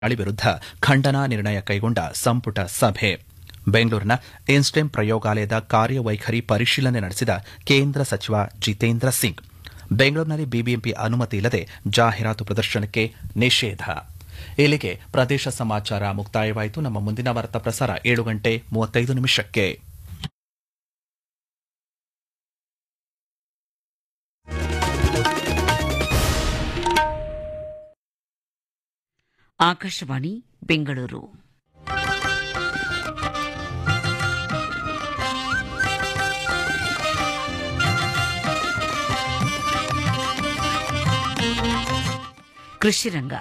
ದಾಳಿ ವಿರುದ್ಧ ಖಂಡನಾ ನಿರ್ಣಯ ಕೈಗೊಂಡ ಸಂಪುಟ ಸಭೆ ಬೆಂಗಳೂರಿನ ಇನ್ಸ್ಟೆಮ್ ಪ್ರಯೋಗಾಲಯದ ಕಾರ್ಯವೈಖರಿ ಪರಿಶೀಲನೆ ನಡೆಸಿದ ಕೇಂದ್ರ ಸಚಿವ ಜಿತೇಂದ್ರ ಸಿಂಗ್ ಬೆಂಗಳೂರಿನಲ್ಲಿ ಬಿಬಿಎಂಪಿ ಅನುಮತಿ ಇಲ್ಲದೆ ಜಾಹೀರಾತು ಪ್ರದರ್ಶನಕ್ಕೆ ನಿಷೇಧ ಇಲ್ಲಿಗೆ ಪ್ರದೇಶ ಸಮಾಚಾರ ಮುಕ್ತಾಯವಾಯಿತು ನಮ್ಮ ಮುಂದಿನ ವಾರ್ತಾ ಪ್ರಸಾರ ಏಳು ಗಂಟೆ ಮೂವತ್ತೈದು ನಿಮಿಷಕ್ಕೆ ಆಕಾಶವಾಣಿ ಬೆಂಗಳೂರು ಕೃಷಿ ರಂಗ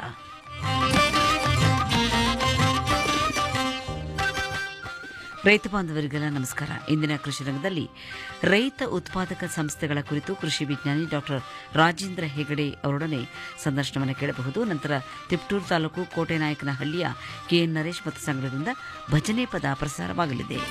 ರೈತ ಬಾಂಧವರಿಗೆಲ್ಲ ನಮಸ್ಕಾರ ಇಂದಿನ ಕೃಷಿ ರಂಗದಲ್ಲಿ ರೈತ ಉತ್ಪಾದಕ ಸಂಸ್ಥೆಗಳ ಕುರಿತು ಕೃಷಿ ವಿಜ್ಞಾನಿ ಡಾಕ್ಟರ್ ರಾಜೇಂದ್ರ ಹೆಗಡೆ ಅವರೊಡನೆ ಸಂದರ್ಶನವನ್ನು ಕೇಳಬಹುದು ನಂತರ ತಿಪ್ಟೂರು ತಾಲೂಕು ಕೋಟೆನಾಯಕನಹಳ್ಳಿಯ ಕೆಎನ್ ನರೇಶ್ ಮತ್ತು ಸಂಘದಿಂದ ಭಜನೆ ಪದ ಪ್ರಸಾರವಾಗಲಿದೆ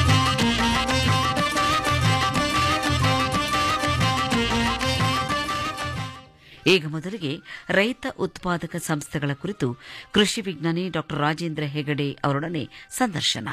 ಈಗ ಮೊದಲಿಗೆ ರೈತ ಉತ್ಪಾದಕ ಸಂಸ್ಥೆಗಳ ಕುರಿತು ಕೃಷಿ ವಿಜ್ಞಾನಿ ಡಾಕ್ಟರ್ ರಾಜೇಂದ್ರ ಹೆಗಡೆ ಅವರೊಡನೆ ಸಂದರ್ಶನ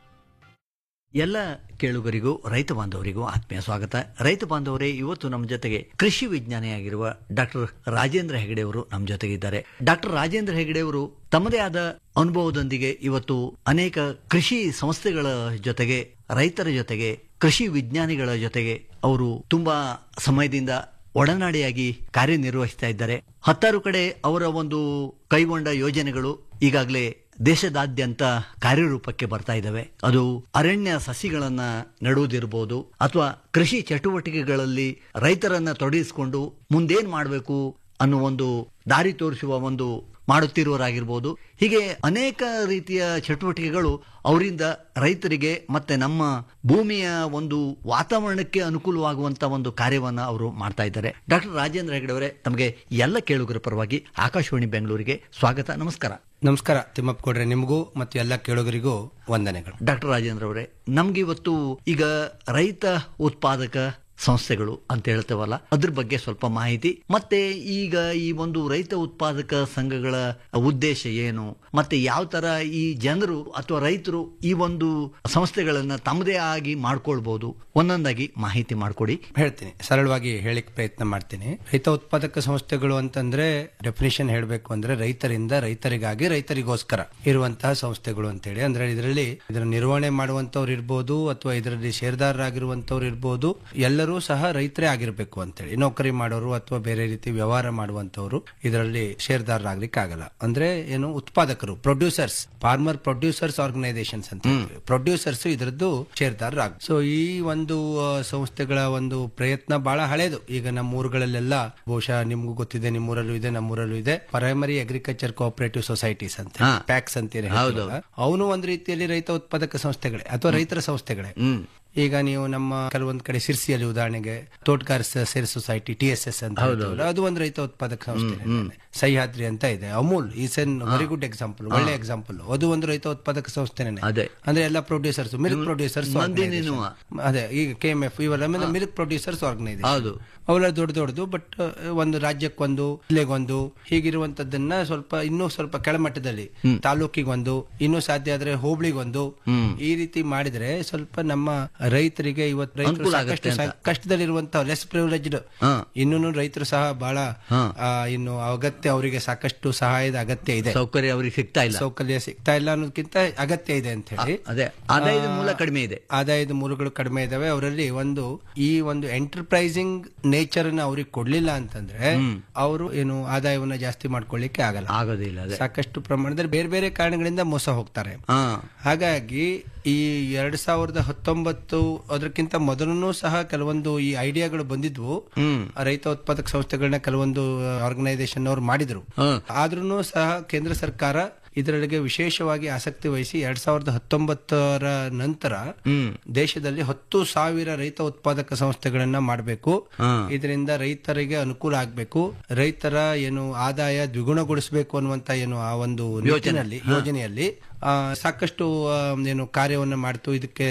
ಎಲ್ಲ ಕೇಳುಗರಿಗೂ ರೈತ ಬಾಂಧವರಿಗೂ ಆತ್ಮೀಯ ಸ್ವಾಗತ ರೈತ ಬಾಂಧವರೇ ಇವತ್ತು ನಮ್ಮ ಜೊತೆಗೆ ಕೃಷಿ ವಿಜ್ಞಾನಿಯಾಗಿರುವ ಡಾಕ್ಟರ್ ರಾಜೇಂದ್ರ ಹೆಗಡೆ ಅವರು ನಮ್ಮ ಜೊತೆಗಿದ್ದಾರೆ ಡಾಕ್ಟರ್ ರಾಜೇಂದ್ರ ಹೆಗಡೆ ಅವರು ತಮ್ಮದೇ ಆದ ಅನುಭವದೊಂದಿಗೆ ಇವತ್ತು ಅನೇಕ ಕೃಷಿ ಸಂಸ್ಥೆಗಳ ಜೊತೆಗೆ ರೈತರ ಜೊತೆಗೆ ಕೃಷಿ ವಿಜ್ಞಾನಿಗಳ ಜೊತೆಗೆ ಅವರು ತುಂಬಾ ಸಮಯದಿಂದ ಒಡನಾಡಿಯಾಗಿ ಕಾರ್ಯನಿರ್ವಹಿಸ್ತಾ ಇದ್ದಾರೆ ಹತ್ತಾರು ಕಡೆ ಅವರ ಒಂದು ಕೈಗೊಂಡ ಯೋಜನೆಗಳು ಈಗಾಗಲೇ ದೇಶದಾದ್ಯಂತ ಕಾರ್ಯರೂಪಕ್ಕೆ ಬರ್ತಾ ಇದ್ದಾವೆ ಅದು ಅರಣ್ಯ ಸಸಿಗಳನ್ನ ನೆಡುವುದಿರಬಹುದು ಅಥವಾ ಕೃಷಿ ಚಟುವಟಿಕೆಗಳಲ್ಲಿ ರೈತರನ್ನ ತೊಡಗಿಸಿಕೊಂಡು ಮುಂದೇನ್ ಮಾಡಬೇಕು ಅನ್ನೋ ಒಂದು ದಾರಿ ತೋರಿಸುವ ಒಂದು ಮಾಡುತ್ತಿರುವರಾಗಿರ್ಬೋದು ಹೀಗೆ ಅನೇಕ ರೀತಿಯ ಚಟುವಟಿಕೆಗಳು ಅವರಿಂದ ರೈತರಿಗೆ ಮತ್ತೆ ನಮ್ಮ ಭೂಮಿಯ ಒಂದು ವಾತಾವರಣಕ್ಕೆ ಅನುಕೂಲವಾಗುವಂತ ಒಂದು ಕಾರ್ಯವನ್ನ ಅವರು ಮಾಡ್ತಾ ಇದ್ದಾರೆ ಡಾಕ್ಟರ್ ರಾಜೇಂದ್ರ ಹೆಗಡೆ ಅವರೇ ತಮಗೆ ಎಲ್ಲ ಕೇಳುಗರ ಪರವಾಗಿ ಆಕಾಶವಾಣಿ ಬೆಂಗಳೂರಿಗೆ ಸ್ವಾಗತ ನಮಸ್ಕಾರ ನಮಸ್ಕಾರ ತಿಮ್ಮಪ್ಪ ಕೊಡ್ರೆ ನಿಮಗೂ ಮತ್ತು ಎಲ್ಲ ಕೇಳುಗರಿಗೂ ವಂದನೆಗಳು ಡಾಕ್ಟರ್ ರಾಜೇಂದ್ರ ಅವರೇ ನಮ್ಗೆ ಇವತ್ತು ಈಗ ರೈತ ಉತ್ಪಾದಕ ಸಂಸ್ಥೆಗಳು ಅಂತ ಹೇಳ್ತೇವಲ್ಲ ಅದ್ರ ಬಗ್ಗೆ ಸ್ವಲ್ಪ ಮಾಹಿತಿ ಮತ್ತೆ ಈಗ ಈ ಒಂದು ರೈತ ಉತ್ಪಾದಕ ಸಂಘಗಳ ಉದ್ದೇಶ ಏನು ಮತ್ತೆ ಯಾವ ತರ ಈ ಜನರು ಅಥವಾ ರೈತರು ಈ ಒಂದು ಸಂಸ್ಥೆಗಳನ್ನ ತಮ್ಮದೇ ಆಗಿ ಮಾಡ್ಕೊಳ್ಬಹುದು ಒಂದೊಂದಾಗಿ ಮಾಹಿತಿ ಮಾಡ್ಕೊಡಿ ಹೇಳ್ತೀನಿ ಸರಳವಾಗಿ ಹೇಳಿಕ್ ಪ್ರಯತ್ನ ಮಾಡ್ತೀನಿ ರೈತ ಉತ್ಪಾದಕ ಸಂಸ್ಥೆಗಳು ಅಂತಂದ್ರೆ ಡೆಫಿನೇಷನ್ ಹೇಳಬೇಕು ಅಂದ್ರೆ ರೈತರಿಂದ ರೈತರಿಗಾಗಿ ರೈತರಿಗೋಸ್ಕರ ಇರುವಂತಹ ಸಂಸ್ಥೆಗಳು ಅಂತೇಳಿ ಅಂದ್ರೆ ಇದರಲ್ಲಿ ಇದರ ನಿರ್ವಹಣೆ ಮಾಡುವಂತವ್ರು ಇರ್ಬೋದು ಅಥವಾ ಇದರಲ್ಲಿ ಷೇರ್ದಾರರಾಗಿರುವಂತವ್ರು ಇರ್ಬೋದು ಎಲ್ಲರೂ ಸಹ ರೈತರೇ ಆಗಿರ್ಬೇಕು ಅಂತೇಳಿ ನೌಕರಿ ಮಾಡೋರು ಅಥವಾ ಬೇರೆ ರೀತಿ ವ್ಯವಹಾರ ಮಾಡುವಂತವ್ರು ಇದರಲ್ಲಿ ಷೇರ್ದಾರರಾಗ್ಲಿಕ್ಕೆ ಆಗಲ್ಲ ಅಂದ್ರೆ ಏನು ಉತ್ಪಾದಕರು ಪ್ರೊಡ್ಯೂಸರ್ಸ್ ಫಾರ್ಮರ್ ಪ್ರೊಡ್ಯೂಸರ್ಸ್ ಆರ್ಗನೈಸೇಷನ್ಸ್ ಅಂತ ಪ್ರೊಡ್ಯೂಸರ್ಸ್ ಇದರದ್ದು ಷೇರ್ದಾರರಾಗ ಸೊ ಈ ಒಂದು ಆ, ಸಂಸ್ಥೆಗಳ ಒಂದು ಪ್ರಯತ್ನ ಬಹಳ ಹಳೇದು ಈಗ ನಮ್ಮ ಊರುಗಳಲ್ಲೆಲ್ಲ ಬಹುಶಃ ನಿಮ್ಗೂ ಗೊತ್ತಿದೆ ನಿಮ್ಮೂರಲ್ಲೂ ಇದೆ ನಮ್ಮೂರಲ್ಲೂ ಇದೆ ಪ್ರೈಮರಿ ಅಗ್ರಿಕಲ್ಚರ್ ಕೋಆಪರೇಟಿವ್ ಸೊಸೈಟೀಸ್ ಅಂತ ಹಾ. ಪ್ಯಾಕ್ಸ್ ಅಂತೀರಿ ಹೌದು. ಅವನು ಒಂದು ರೀತಿಯಲ್ಲಿ ರೈತ ಉತ್ಪಾದಕ ಸಂಸ್ಥೆಗಳೇ ಅಥವಾ ರೈತರ ಸಂಸ್ಥೆಗಳೇ ಹ್ಮ್ ಈಗ ನೀವು ನಮ್ಮ ಕೆಲವೊಂದ್ ಕಡೆ ಸಿರ್ಸಿಯಲ್ಲಿ ಉದಾಹರಣೆಗೆ ತೋಟಗಾರ ಸೇರ್ ಸೊಸೈಟಿ ಟಿ ಎಸ್ ಎಸ್ ಅಂತ ಹೇಳ್ತೀವಲ್ಲ, ಅದು ಒಂದು ರೈತ ಉತ್ಪಾದಕ ಸಂಸ್ಥೆ ಸಹ್ಯಾದ್ರಿ ಅಂತ ಇದೆ Amul is a very good example ಒಳ್ಳೆ ಎಕ್ಸಾಂಪಲ್ ಅದು ಒಂದು ರೈತ ಉತ್ಪಾದಕ ಸಂಸ್ಥೆನೇ ಅದೇ. ಅಂದ್ರೆ ಎಲ್ಲ ಪ್ರೊಡ್ಯೂಸರ್ಸ್ ಮಿಲ್ಕ್ ಪ್ರೊಡ್ಯೂಸರ್ಸ್ ನಂದಿನಿನೂ. ಅದೇ ಈಗ ಕೆ ಎಂ ಎಫ್ ಇವೆಲ್ಲ ಮಿಲ್ಕ್ ಪ್ರೊಡ್ಯೂಸರ್ಸ್ ಆರ್ಗನೈಸೇಷನ್ ಹೌದು. ಅವೆಲ್ಲ ದೊಡ್ಡ ದೊಡ್ಡದು ಬಟ್ ಒಂದು ರಾಜ್ಯಕ್ಕೊಂದು ಜಿಲ್ಲೆಗೊಂದು ಹೀಗಿರುವಂತದ್ದನ್ನ ಸ್ವಲ್ಪ ಇನ್ನೂ ಸ್ವಲ್ಪ ಕೆಳಮಟ್ಟದಲ್ಲಿ ತಾಲೂಕಿಗೊಂದು ಇನ್ನೂ ಸಾಧ್ಯ ಆದ್ರೆ ಹೋಬಳಿಗೊಂದು ಈ ರೀತಿ ಮಾಡಿದ್ರೆ ಸ್ವಲ್ಪ ನಮ್ಮ ರೈತರಿಗೆ ಇವತ್ತು ರೈತರು ಅನುಕೂಲ ಸಾಕಷ್ಟು ಆಗುತ್ತೆ ಅಂತ. ಸಾ- ಕಷ್ಟದಲ್ಲಿರುವಂತಹ ಲೆಸ್ ಪ್ರಿವಿಲೇಜ್ಡ್ ಹಾ. ಇನ್ನೂ ರೈತರು ಸಹ ಬಹಳ ಆ, ಇನ್ನು ಅಗತ್ಯ ಅವರಿಗೆ ಸಾಕಷ್ಟು ಸಹಾಯದ ಅಗತ್ಯ ಇದೆ ಸೌಕರ್ಯ ಅವರಿಗೆ ಸಿಗ್ತಾ ಇಲ್ಲ ಸೌಕರ್ಯ ಸಿಗ್ತಾ ಇಲ್ಲ ಅನ್ನೋದಕ್ಕಿಂತ ಅಗತ್ಯ ಇದೆ ಅಂತ ಹೇಳಿ ಅದೇ ಆದಾಯದ ಮೂಲ ಕಡಿಮೆ ಇದೆ ಆದಾಯದ ಮೂಲಗಳು ಕಡಿಮೆ ಇದಾವೆ ಅವರಲ್ಲಿ ಒಂದು ಈ ಒಂದು ಎಂಟರ್ಪ್ರೈಸಿಂಗ್ ನೇಚರ್ ನ ಅವ್ರಿಗೆ ಕೊಡ್ಲಿಲ್ಲ ಅಂತಂದ್ರೆ ಅವರು ಏನು ಆದಾಯವನ್ನ ಜಾಸ್ತಿ ಮಾಡ್ಕೊಳ್ಳಿಕ್ಕೆ ಆಗಲ್ಲ ಆಗೋದಿಲ್ಲ ಅದೇ ಸಾಕಷ್ಟು ಪ್ರಮಾಣದಲ್ಲಿ ಬೇರೆ ಬೇರೆ ಕಾರಣಗಳಿಂದ ಮೋಸ ಹೋಗ್ತಾರೆ ಹಾ ಹಾಗಾಗಿ ಈ ಎರಡ್ ಸಾವಿರದ ಹತ್ತೊಂಬತ್ತು ಅದಕ್ಕಿಂತ ಮೊದಲೂ ಸಹ ಕೆಲವೊಂದು ಈ ಐಡಿಯಾಗಳು ಬಂದಿದ್ವು ಆ ರೈತ ಉತ್ಪಾದಕ ಸಂಸ್ಥೆಗಳನ್ನ ಕೆಲವೊಂದು ಆರ್ಗನೈಸೇಷನ್ ಅವರು ಮಾಡಿದ್ರು ಆದ್ರೂ ಸಹ ಕೇಂದ್ರ ಸರ್ಕಾರ ಇದರೊಳಗೆ ವಿಶೇಷವಾಗಿ ಆಸಕ್ತಿ ವಹಿಸಿ ಎರಡ್ ಸಾವಿರದ ಹತ್ತೊಂಬತ್ತರ ನಂತರ ದೇಶದಲ್ಲಿ ಹತ್ತು ಸಾವಿರ ರೈತ ಉತ್ಪಾದಕ ಸಂಸ್ಥೆಗಳನ್ನ ಮಾಡಬೇಕು ಇದರಿಂದ ರೈತರಿಗೆ ಅನುಕೂಲ ಆಗ್ಬೇಕು ರೈತರ ಏನು ಆದಾಯ ದ್ವಿಗುಣಗೊಳಿಸಬೇಕು ಅನ್ನುವಂತ ಏನು ಆ ಒಂದು ಯೋಜನೆಯಲ್ಲಿ ಯೋಜನೆಯಲ್ಲಿ ಆ, ಸಾಕಷ್ಟು ಆ, ಏನು ಕಾರ್ಯವನ್ನು ಮಾಡ್ತು ಇದಕ್ಕೆ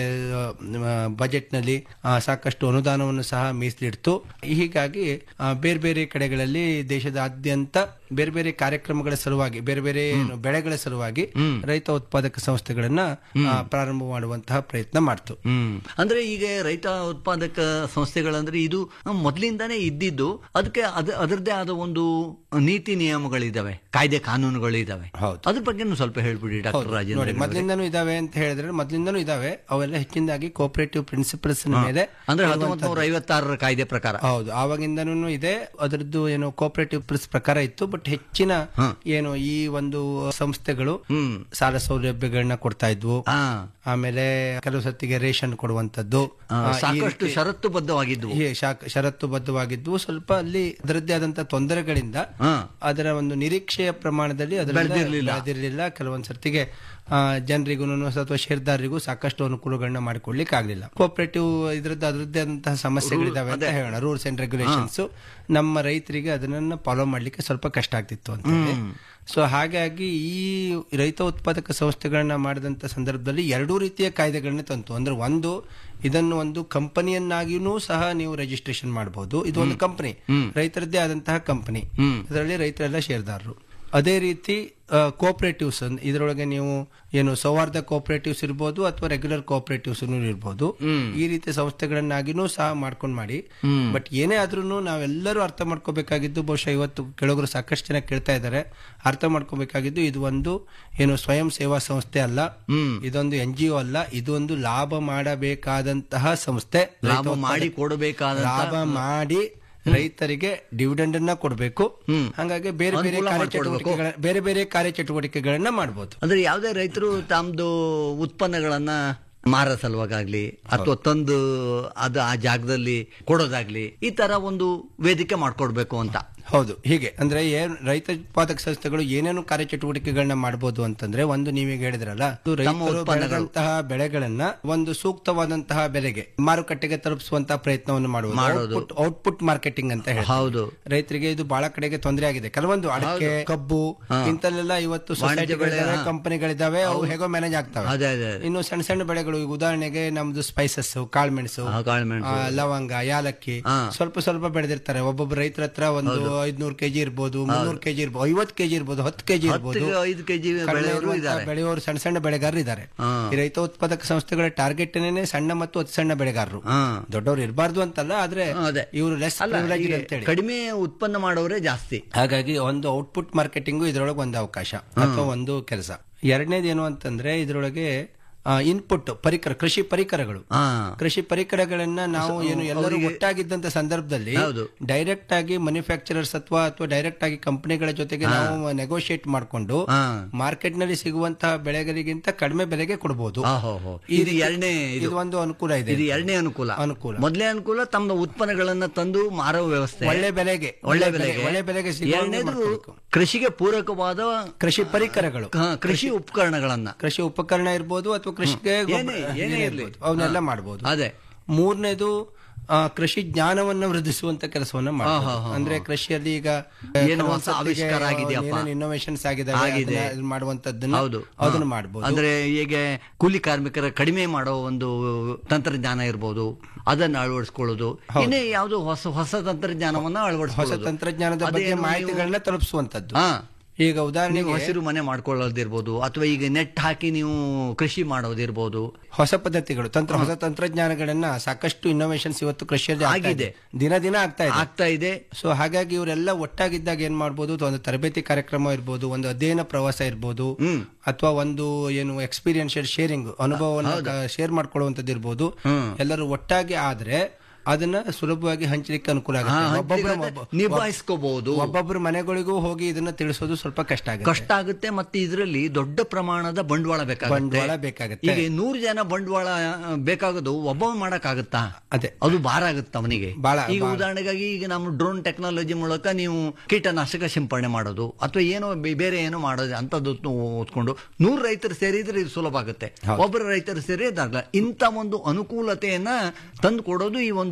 ಬಜೆಟ್ ನಲ್ಲಿ ಆ, ಸಾಕಷ್ಟು ಅನುದಾನವನ್ನು ಸಹ ಮೀಸಲಿಡ್ತು ಹೀಗಾಗಿ ಆ, ಬೇರೆ ಬೇರೆ ಕಡೆಗಳಲ್ಲಿ ದೇಶದಾದ್ಯಂತ ಬೇರೆ ಬೇರೆ ಕಾರ್ಯಕ್ರಮಗಳ ಸಲುವಾಗಿ ಬೇರೆ ಬೇರೆ ಏನು ಬೆಳೆಗಳ ಸಲುವಾಗಿ ರೈತ ಉತ್ಪಾದಕ ಸಂಸ್ಥೆಗಳನ್ನ ಆ, ಪ್ರಾರಂಭ ಮಾಡುವಂತಹ ಪ್ರಯತ್ನ ಮಾಡ್ತು ಹ್ಮ್ ಅಂದ್ರೆ ಈಗ ರೈತ ಉತ್ಪಾದಕ ಸಂಸ್ಥೆಗಳಂದ್ರೆ ಇದು ಮೊದಲಿಂದಾನೇ ಇದ್ದಿದ್ದು ಅದಕ್ಕೆ ಅದ ಅದರದ್ದೇ ಆದ ಒಂದು ನೀತಿ ನಿಯಮಗಳಿದಾವೆ ಕಾಯ್ದೆ ಕಾನೂನುಗಳಿದಾವೆ ಹೌದು. ಅದ್ರ ಬಗ್ಗೆ ಸ್ವಲ್ಪ ಹೇಳ್ಬಿಡಿ ಡಾಕ್ಟರ್ ರಾಜೇಂದ್ರ ನೋಡಿ ಮೊದಲಿಂದನೂ ಇದಾವೆ ಅಂತ ಹೇಳಿದ್ರೆ ಮೊದಲಿಂದನೂ ಇದಾವೆ ಅವೆಲ್ಲ ಹೆಚ್ಚಿನದಾಗಿ ಕೋಪರೇಟಿವ್ ಪ್ರಿನ್ಸಿಪಲ್ಸ್ ಮೇಲೆ ಅಂದ್ರೆ ಹತ್ತೊಂಬತ್ ನೂರ ಐವತ್ತಾರರ ಕಾಯ್ದೆ ಪ್ರಕಾರ ಹೌದು ಆವಾಗಿಂದನೂ ಇದೆ ಅದರದ್ದು ಏನು ಕೋಪರೇಟಿವ್ ಪ್ರಿಸ್ ಪ್ರಕಾರ ಇತ್ತು ಬಟ್ ಹೆಚ್ಚಿನ ಏನು ಈ ಒಂದು ಸಂಸ್ಥೆಗಳು ಸಾಲ ಸೌಲಭ್ಯಗಳನ್ನ ಕೊಡ್ತಾ ಇದ್ವು ಹಾ ಆಮೇಲೆ ಕೆಲವು ಸತ್ತಿಗೆ ರೇಷನ್ ಕೊಡುವಂತದ್ದು ಆ, ಆ, ಈ ಸಾಕಷ್ಟು ರೀತಿ- ಷರತ್ತುಬದ್ಧವಾಗಿದ್ವು ಈ ಶಾಕ್- ಷರತ್ತುಬದ್ಧವಾಗಿದ್ವು ಸ್ವಲ್ಪ ಅಲ್ಲಿ ಅದರದ್ದೇ ಆದಂತ ತೊಂದರೆಗಳಿಂದ ಹಾ. ಅದರ ಒಂದು ನಿರೀಕ್ಷೆಯ ಪ್ರಮಾಣದಲ್ಲಿ ಅದರಿಂದ ಬೆಳ್ದಿರ್ಲಿಲ್ಲ. ಬೆಳ್ದಿರ್ಲಿಲ್ಲ ಕೆಲವೊಂದ್ ಸರ್ತಿಗೆ ಜನರಿಗೂ ಅಥವಾ ಷೇರ್ದಾರರಿಗೂ ಸಾಕಷ್ಟು ಅನುಕೂಲಗಳನ್ನ ಮಾಡಿಕೊಡ್ಲಿಕ್ಕೆ ಆಗ್ಲಿಲ್ಲ ಕೋಪರೇಟಿವ್ ಇದ್ರದ್ದು ಅದರದ್ದೇ ಆದಂತಹ ಸಮಸ್ಯೆಗಳಿದಾವೆ ಅಂತ ಹೇಳೋಣ ರೂಲ್ಸ್ ಅಂಡ್ ರೆಗ್ಯುಲೇಷನ್ಸ್ ನಮ್ಮ ರೈತರಿಗೆ ಅದನ್ನ ಫಾಲೋ ಮಾಡ್ಲಿಕ್ಕೆ ಸ್ವಲ್ಪ ಕಷ್ಟ ಆಗ್ತಿತ್ತು ಅಂತ ಸೊ ಹಾಗಾಗಿ ಈ ರೈತ ಉತ್ಪಾದಕ ಸಂಸ್ಥೆಗಳನ್ನ ಮಾಡಿದಂತ ಸಂದರ್ಭದಲ್ಲಿ ಎರಡೂ ರೀತಿಯ ಕಾಯ್ದೆಗಳನ್ನ ತಂತು ಅಂದ್ರೆ ಒಂದು ಇದನ್ನು ಒಂದು ಕಂಪನಿಯನ್ನಾಗಿಯೂ ಸಹ ನೀವು ರಿಜಿಸ್ಟ್ರೇಷನ್ ಮಾಡಬಹುದು ಇದು ಒಂದು ಕಂಪನಿ ರೈತರದ್ದೇ ಆದಂತಹ ಕಂಪನಿ ಇದರಲ್ಲಿ ರೈತರೆಲ್ಲ ಷೇರ್ದಾರರು ಅದೇ ರೀತಿ ಕೋಪರೇಟಿವ್ಸ್ ಇದರೊಳಗೆ ನೀವು ಏನು ಸೌಹಾರ್ದ ಕೋಪರೇಟಿವ್ಸ್ ಇರ್ಬೋದು ಅಥವಾ ರೆಗ್ಯುಲರ್ ಕೋಪರೇಟಿವ್ಸ್ ಇರ್ಬೋದು ಈ ರೀತಿಯ ಸಂಸ್ಥೆಗಳನ್ನಾಗಿನೂ ಸಹ ಮಾಡ್ಕೊಂಡು ಮಾಡಿ ಬಟ್ ಏನೇ ಆದ್ರೂ ನಾವೆಲ್ಲರೂ ಅರ್ಥ ಮಾಡ್ಕೋಬೇಕಾಗಿದ್ದು ಬಹುಶಃ ಇವತ್ತು ಕೆಲವರು ಸಾಕಷ್ಟು ಜನ ಕೇಳ್ತಾ ಇದ್ದಾರೆ ಅರ್ಥ ಮಾಡ್ಕೋಬೇಕಾಗಿದ್ದು ಇದು ಒಂದು ಏನು ಸ್ವಯಂ ಸೇವಾ ಸಂಸ್ಥೆ ಅಲ್ಲ ಇದೊಂದು ಎನ್ ಜಿ ಒ ಅಲ್ಲ ಇದು ಒಂದು ಲಾಭ ಮಾಡಬೇಕಾದಂತಹ ಸಂಸ್ಥೆ ಲಾಭ ರೈತ ಮಾಡಿ ಉತ್ಪಾದಕ- ಕೊಡಬೇಕಾದ ಲಾಭ ಮಾಡಿ ರೈತರಿಗೆ ಡಿವಿಡೆಂಡ್ ಅನ್ನ ಕೊಡಬೇಕು ಹಾಗಾಗಿ ಬೇರೆ ಬೇರೆ ಅನುಕೂಲ ಕಾರ್ಯಚಟುವಟಿಕೆಗಳ ಬೇರೆ ಬೇರೆ ಕಾರ್ಯಚಟುವಟಿಕೆಗಳನ್ನ ಮಾಡಬಹುದು ಅಂದ್ರೆ ಯಾವುದೇ ರೈತರು ತಮ್ದು ಉತ್ಪನ್ನಗಳನ್ನ ಮಾರೋ ಸಲುವಾಗ್ಲಿ ಅಥವಾ ತಂದು ಅದು ಆ ಜಾಗದಲ್ಲಿ ಕೊಡೋದಾಗ್ಲಿ ಈ ತರ ಒಂದು ವೇದಿಕೆ ಮಾಡ್ಕೊಡ್ಬೇಕು ಅಂತ ಹೌದು ಹೀಗೆ ಅಂದ್ರೆ ಏನ್ ರೈತ ಉತ್ಪಾದಕ ಸಂಸ್ಥೆಗಳು ಏನೇನು ಕಾರ್ಯಚಟುವಟಿಕೆಗಳನ್ನ ಮಾಡಬಹುದು ಅಂತಂದ್ರೆ ಒಂದು ನೀವೀಗ ಹೇಳಿದ್ರಲ್ಲ ಅದು ರೈತರು ಉತ್ಪನ್ನಗಳು. ಬೆಳೆದಂತಹ ಬೆಳೆಗಳನ್ನ ಒಂದು ಸೂಕ್ತವಾದಂತಹ ಬೆಲೆಗೆ ಮಾರುಕಟ್ಟೆಗೆ ತಲುಪಿಸುವಂತಹ ಪ್ರಯತ್ನವನ್ನು ಮಾಡುವುದು ಮಾಡೋದು. ಔಟ್ಪುಟ್ ಮಾರ್ಕೆಟಿಂಗ್ ಅಂತ ಹೇಳಿ ಹೌದು ರೈತರಿಗೆ ಇದು ಬಹಳ ಕಡೆಗೆ ತೊಂದರೆ ಆಗಿದೆ ಕೆಲವೊಂದು ಅಡಕೆ ಕಬ್ಬು ಇಂತಲ್ಲೆಲ್ಲ ಇವತ್ತು ವಾಣಿಜ್ಯ ಬೆಳೆ, ಸೊಸೈಟಿಗಳಿದಾವೆ ಹಾ. ಕಂಪನಿಗಳಿದಾವೆ ಅವು ಹೇಗೋ ಮ್ಯಾನೇಜ್ ಆಗ್ತವೆ ಅದೇ ಅದೇ ಅದೇ. ಇನ್ನು ಸಣ್ಣ ಸಣ್ಣ ಬೆಳೆಗಳು ಈಗ ಉದಾಹರಣೆಗೆ ನಮ್ದು ಸ್ಪೈಸಸ್ ಕಾಳುಮೆಣಸು ಆ, ಕಾಳುಮೆಣಸು. ಆ, ಲವಂಗ ಯಾಲಕ್ಕಿ ಹಾ. ಸ್ವಲ್ಪ ಸ್ವಲ್ಪ ಬೆಳೆದಿರ್ತಾರೆ ಒಬ್ಬೊಬ್ಬ ರೈತರ ಹತ್ರ ಒಂದು ಐದ್ನೂರು ಕೆಜಿ ಇರ್ಬೋದು ಮುನ್ನೂರು ಕೆಜಿ ಇರ್ಬೋದು ಐವತ್ತು ಕೆಜಿ ಇರ್ಬೋದು ಹತ್ತು ಕೆಜಿ ಇರ್ಬೋದು ಹತ್ತು, ಐದು ಕೆಜಿ ಕಡಿಮೆ ಬೆಳೆಯೋರು ಇರುವಂತಹ ಇದ್ದಾರೆ. ಬೆಳೆಯೋರು ಸಣ್ಣ ಸಣ್ಣ ಬೆಳೆಗಾರರು ಇದ್ದಾರೆ ಹಾ. ಈ ರೈತ ಉತ್ಪಾದಕ ಸಂಸ್ಥೆಗಳ ಟಾರ್ಗೆಟ್ ಸಣ್ಣ ಮತ್ತು ಅತಿ ಸಣ್ಣ ಬೆಳೆಗಾರರು ಹಾ. ದೊಡ್ಡವರು ಇರಬಾರ್ದು ಅಂತಲ್ಲ ಆದ್ರೆ ಅದೇ. ಇವರು ಲೆಸ್ ಅಲ್ಲ ಈಗ ಅಂತೇಳಿ ಕಡಿಮೆ ಉತ್ಪನ್ನ ಮಾಡೋರೇ ಜಾಸ್ತಿ ಹಾಗಾಗಿ ಒಂದು ಔಟ್ಪುಟ್ ಮಾರ್ಕೆಟಿಂಗು ಇದರೊಳಗೆ ಒಂದು ಅವಕಾಶ ಅಥವಾ ಒಂದು ಕೆಲಸ ಎರಡನೇದು ಏನು ಅಂತಂದ್ರೆ ಇದರೊಳಗೆ ಇನ್ಪುಟ್ ಪರಿಕರ ಕೃಷಿ ಪರಿಕರಗಳು ಹಾ ಕೃಷಿ ಪರಿಕರಗಳನ್ನ ನಾವು ಏನು ಎಲ್ಲರೂ ಒಟ್ಟಾಗಿದ್ದಂತ ಸಂದರ್ಭದಲ್ಲಿ ಹೌದು. ಡೈರೆಕ್ಟ್ ಆಗಿ ಮ್ಯಾನುಫ್ಯಾಕ್ಚರರ್ಸ್ ಅಥವಾ ಅಥವಾ ಡೈರೆಕ್ಟ್ ಆಗಿ ಕಂಪನಿಗಳ ಜೊತೆಗೆ ನಾವು ನೆಗೋಷಿಯೇಟ್ ಮಾಡಿಕೊಂಡು ಹಾ. ಮಾರ್ಕೆಟ್ ನಲ್ಲಿ ಸಿಗುವಂತಹ ಬೆಳೆಗಳಿಗಿಂತ ಕಡಿಮೆ ಬೆಲೆಗೆ ಕೊಡಬಹುದು ಆ, ಹೋ, ಹೋ. ಈ ಇದು ರೀತಿ- ಎರಡನೇ ಇದು ಇದು ಒಂದು ಅನುಕೂಲ ಇದೆ ಇದು ಎರಡನೇ ಅನುಕೂಲ ಅನುಕೂಲ. ಮೊದಲನೇ ಅನುಕೂಲ ತಮ್ಮ ಉತ್ಪನ್ನಗಳನ್ನ ತಂದು ಮಾರೋ ವ್ಯವಸ್ಥೆ ಒಳ್ಳೆ ಬೆಲೆಗೆ ಒಳ್ಳೆ ಬೆಲೆಗೆ ಒಳ್ಳೆ ಬೆಲೆಗೆ ಸಿಗುವಂಗೆ ಎರಡನೇದು ಮಾಡ್ಕೊಬೇಕು. ಕೃಷಿಗೆ ಪೂರಕವಾದ ಕೃಷಿ ಪರಿಕರಗಳು ಕ- ಕೃಷಿ ಉಪಕರಣಗಳನ್ನ ಕೃಷಿ ಉಪಕರಣ ಇರ್ಬೋದು ಅಥವಾ ಕೃಷಿಗೆ ಗೊಬ್ಬರ- ಏನೇ- ಏನೇ ಏನೇ ಇರ್ಲಿ. ಇರ್ಬೋದು. ಅವನ್ನೆಲ್ಲ ಮಾಡಬಹುದು ಅದೇ ಮೂರನೇದು ಆ, ಕೃಷಿ ಜ್ಞಾನವನ್ನ ವೃದ್ಧಿಸುವಂತ ಕೆಲಸವನ್ನ ಮಾಡಬಹುದು ಅಂದ್ರೆ ಕೃಷಿಯಲ್ಲಿ ಈಗ ಏನು ಹೊಸ ಆವಿಷ್ಕಾರ ಆಗಿದೆಯಪ್ಪ? ಇನ್ನೋವೇಷನ್ಸ್ ಆಗಿದೆ ಆಗಿದೆ. ಮಾಡುವಂತದ್ದನ್ನ ಹೌದು ಅದನ್ನ ಹಾ. ಮಾಡಬಹುದು ಅಂದ್ರೆ ಹೀಗೆ ಕೂಲಿ ಕಾರ್ಮಿಕರ ಕಡಿಮೆ ಮಾಡೋ ಒಂದು ತಂತ್ರಜ್ಞಾನ ಇರ್ಬೋದು ಅದನ್ನ ಅಳವಡಿಸ್ಕೊಳ್ಳೋದು ಇನ್ನೇ ಯಾವ್ದು ಹೊಸ ಹೊಸ ತಂತ್ರಜ್ಞಾನವನ್ನ ಹೊಸ ಅಳವಡಿಸ್ಕೊಳ್ಳೋದು ತಂತ್ರಜ್ಞಾನದ ಬಗ್ಗೆ ಅದೇನು ನೀವು- ಮಾಹಿತಿಗಳನ್ನ ತಲುಪಿಸುವಂತದ್ದು ಹಾ ಈಗ ನೀವು ಉದಾಹರಣೆಗೆ ಹಸಿರು ಮನೆ ಮಾಡ್ಕೊಳ್ಳೋದಿರ್ಬೋದು ಅಥವಾ ಈಗ ನೆಟ್ ಹಾಕಿ ನೀವು ಕೃಷಿ ಮಾಡೋದಿರ್ಬೋದು ಹೊಸ ಪದ್ಧತಿಗಳು ತಂತ್ರ ಹೊಸ ತಂತ್ರಜ್ಞಾನಗಳನ್ನ ಸಾಕಷ್ಟು ಇನ್ನೋವೇಷನ್ಸ್ ಇವತ್ತು ಕೃಷಿಯಲ್ಲಿ ಆಗ್ತಾ ಆಗಿದೆ. ಇದೆ. ದಿನ ದಿನ ಆಗ್ತಾ ಇದೆ ಆಗ್ತಾ ಇದೆ ಸೊ ಹಾಗಾಗಿ ಇವರೆಲ್ಲ ಒಟ್ಟಾಗಿದ್ದಾಗ ಏನ್ ಮಾಡ್ಬೋದು ಒಂದು ತರಬೇತಿ ಕಾರ್ಯಕ್ರಮ ಇರ್ಬೋದು ಒಂದು ಅಧ್ಯಯನ ಪ್ರವಾಸ ಇರ್ಬೋದು ಅಥವಾ ಒಂದು ಏನು ಎಕ್ಸ್ಪೀರಿಯನ್ಷಿಯಲ್ ಶೇರಿಂಗ್ ಅನುಭವವನ್ನು ಶೇರ್ ಮಾಡ್ಕೊಳ್ಳುವಂತದ್ದು ಇರ್ಬೋದು ಎಲ್ಲರೂ ಒಟ್ಟಾಗಿ ಆದ್ರೆ ಅದನ್ನ ಸುಲಭವಾಗಿ ಹಂಚಲಿಕ್ಕೆ ಅನುಕೂಲ ಹಾ, ಆಗುತ್ತೆ ಒಬ್ಬೊಬ್ರು ಹಂಚಿಲಿಕ್ಕೆ ಒಬ್ಬ- ನಿಭಾಯಿಸ್ಕೋಬಹುದು ಒಬ್ಬೊಬ್ರು ಮನೆಗಳಿಗೂ ಹೋಗಿ ಇದನ್ನ ತಿಳಿಸೋದು ಸ್ವಲ್ಪ ಕಷ್ಟ ಆಗುತ್ತೆ ಕಷ್ಟ ಆಗುತ್ತೆ ಮತ್ತೆ ಇದರಲ್ಲಿ ದೊಡ್ಡ ಪ್ರಮಾಣದ ಬಂಡವಾಳ ಬೇಕಾಗುತ್ತೆ ಬಂಡವಾಳ ಬೇಕಾಗುತ್ತೆ. ಈಗ ನೂರು ಜನ ಬಂಡವಾಳ ಆ, ಬೇಕಾಗೋದು ಒಬ್ಬ ಮಾಡಕ್ ಆಗುತ್ತಾ ಅದೇ ಅದು ಭಾರ ಆಗುತ್ತೆ ಅವನಿಗೆ ಬಾಳ- ಈಗ ಬಾಳ. ಉದಾಹರಣೆಗಾಗಿ ಈಗ ನಮ್ಮ ಡ್ರೋನ್ ಟೆಕ್ನಾಲಜಿ ಮೂಲಕ ನೀವು ಕೀಟನಾಶಕ ಸಿಂಪಡಣೆ ಮಾಡೋದು ಅಥವಾ ಏನೋ ಬೆ- ಬೇರೆ ಏನೋ ಮಾಡೋದು ಅಂತದ್ದು ಓದ್ಕೊಂಡು ನೂರು ರೈತರು ಸೇರಿದ್ರೆ ಇದು ಸುಲಭ ಆಗುತ್ತೆ ಒಬ್ಬರು ರೈತರು ಸೇರಿ ಅದಾಗಲ್ಲ ಇಂಥ ಒಂದು ಅನುಕೂಲತೆಯನ್ನ ತಂದು ಕೊಡೋದು ಈ ಒಂದು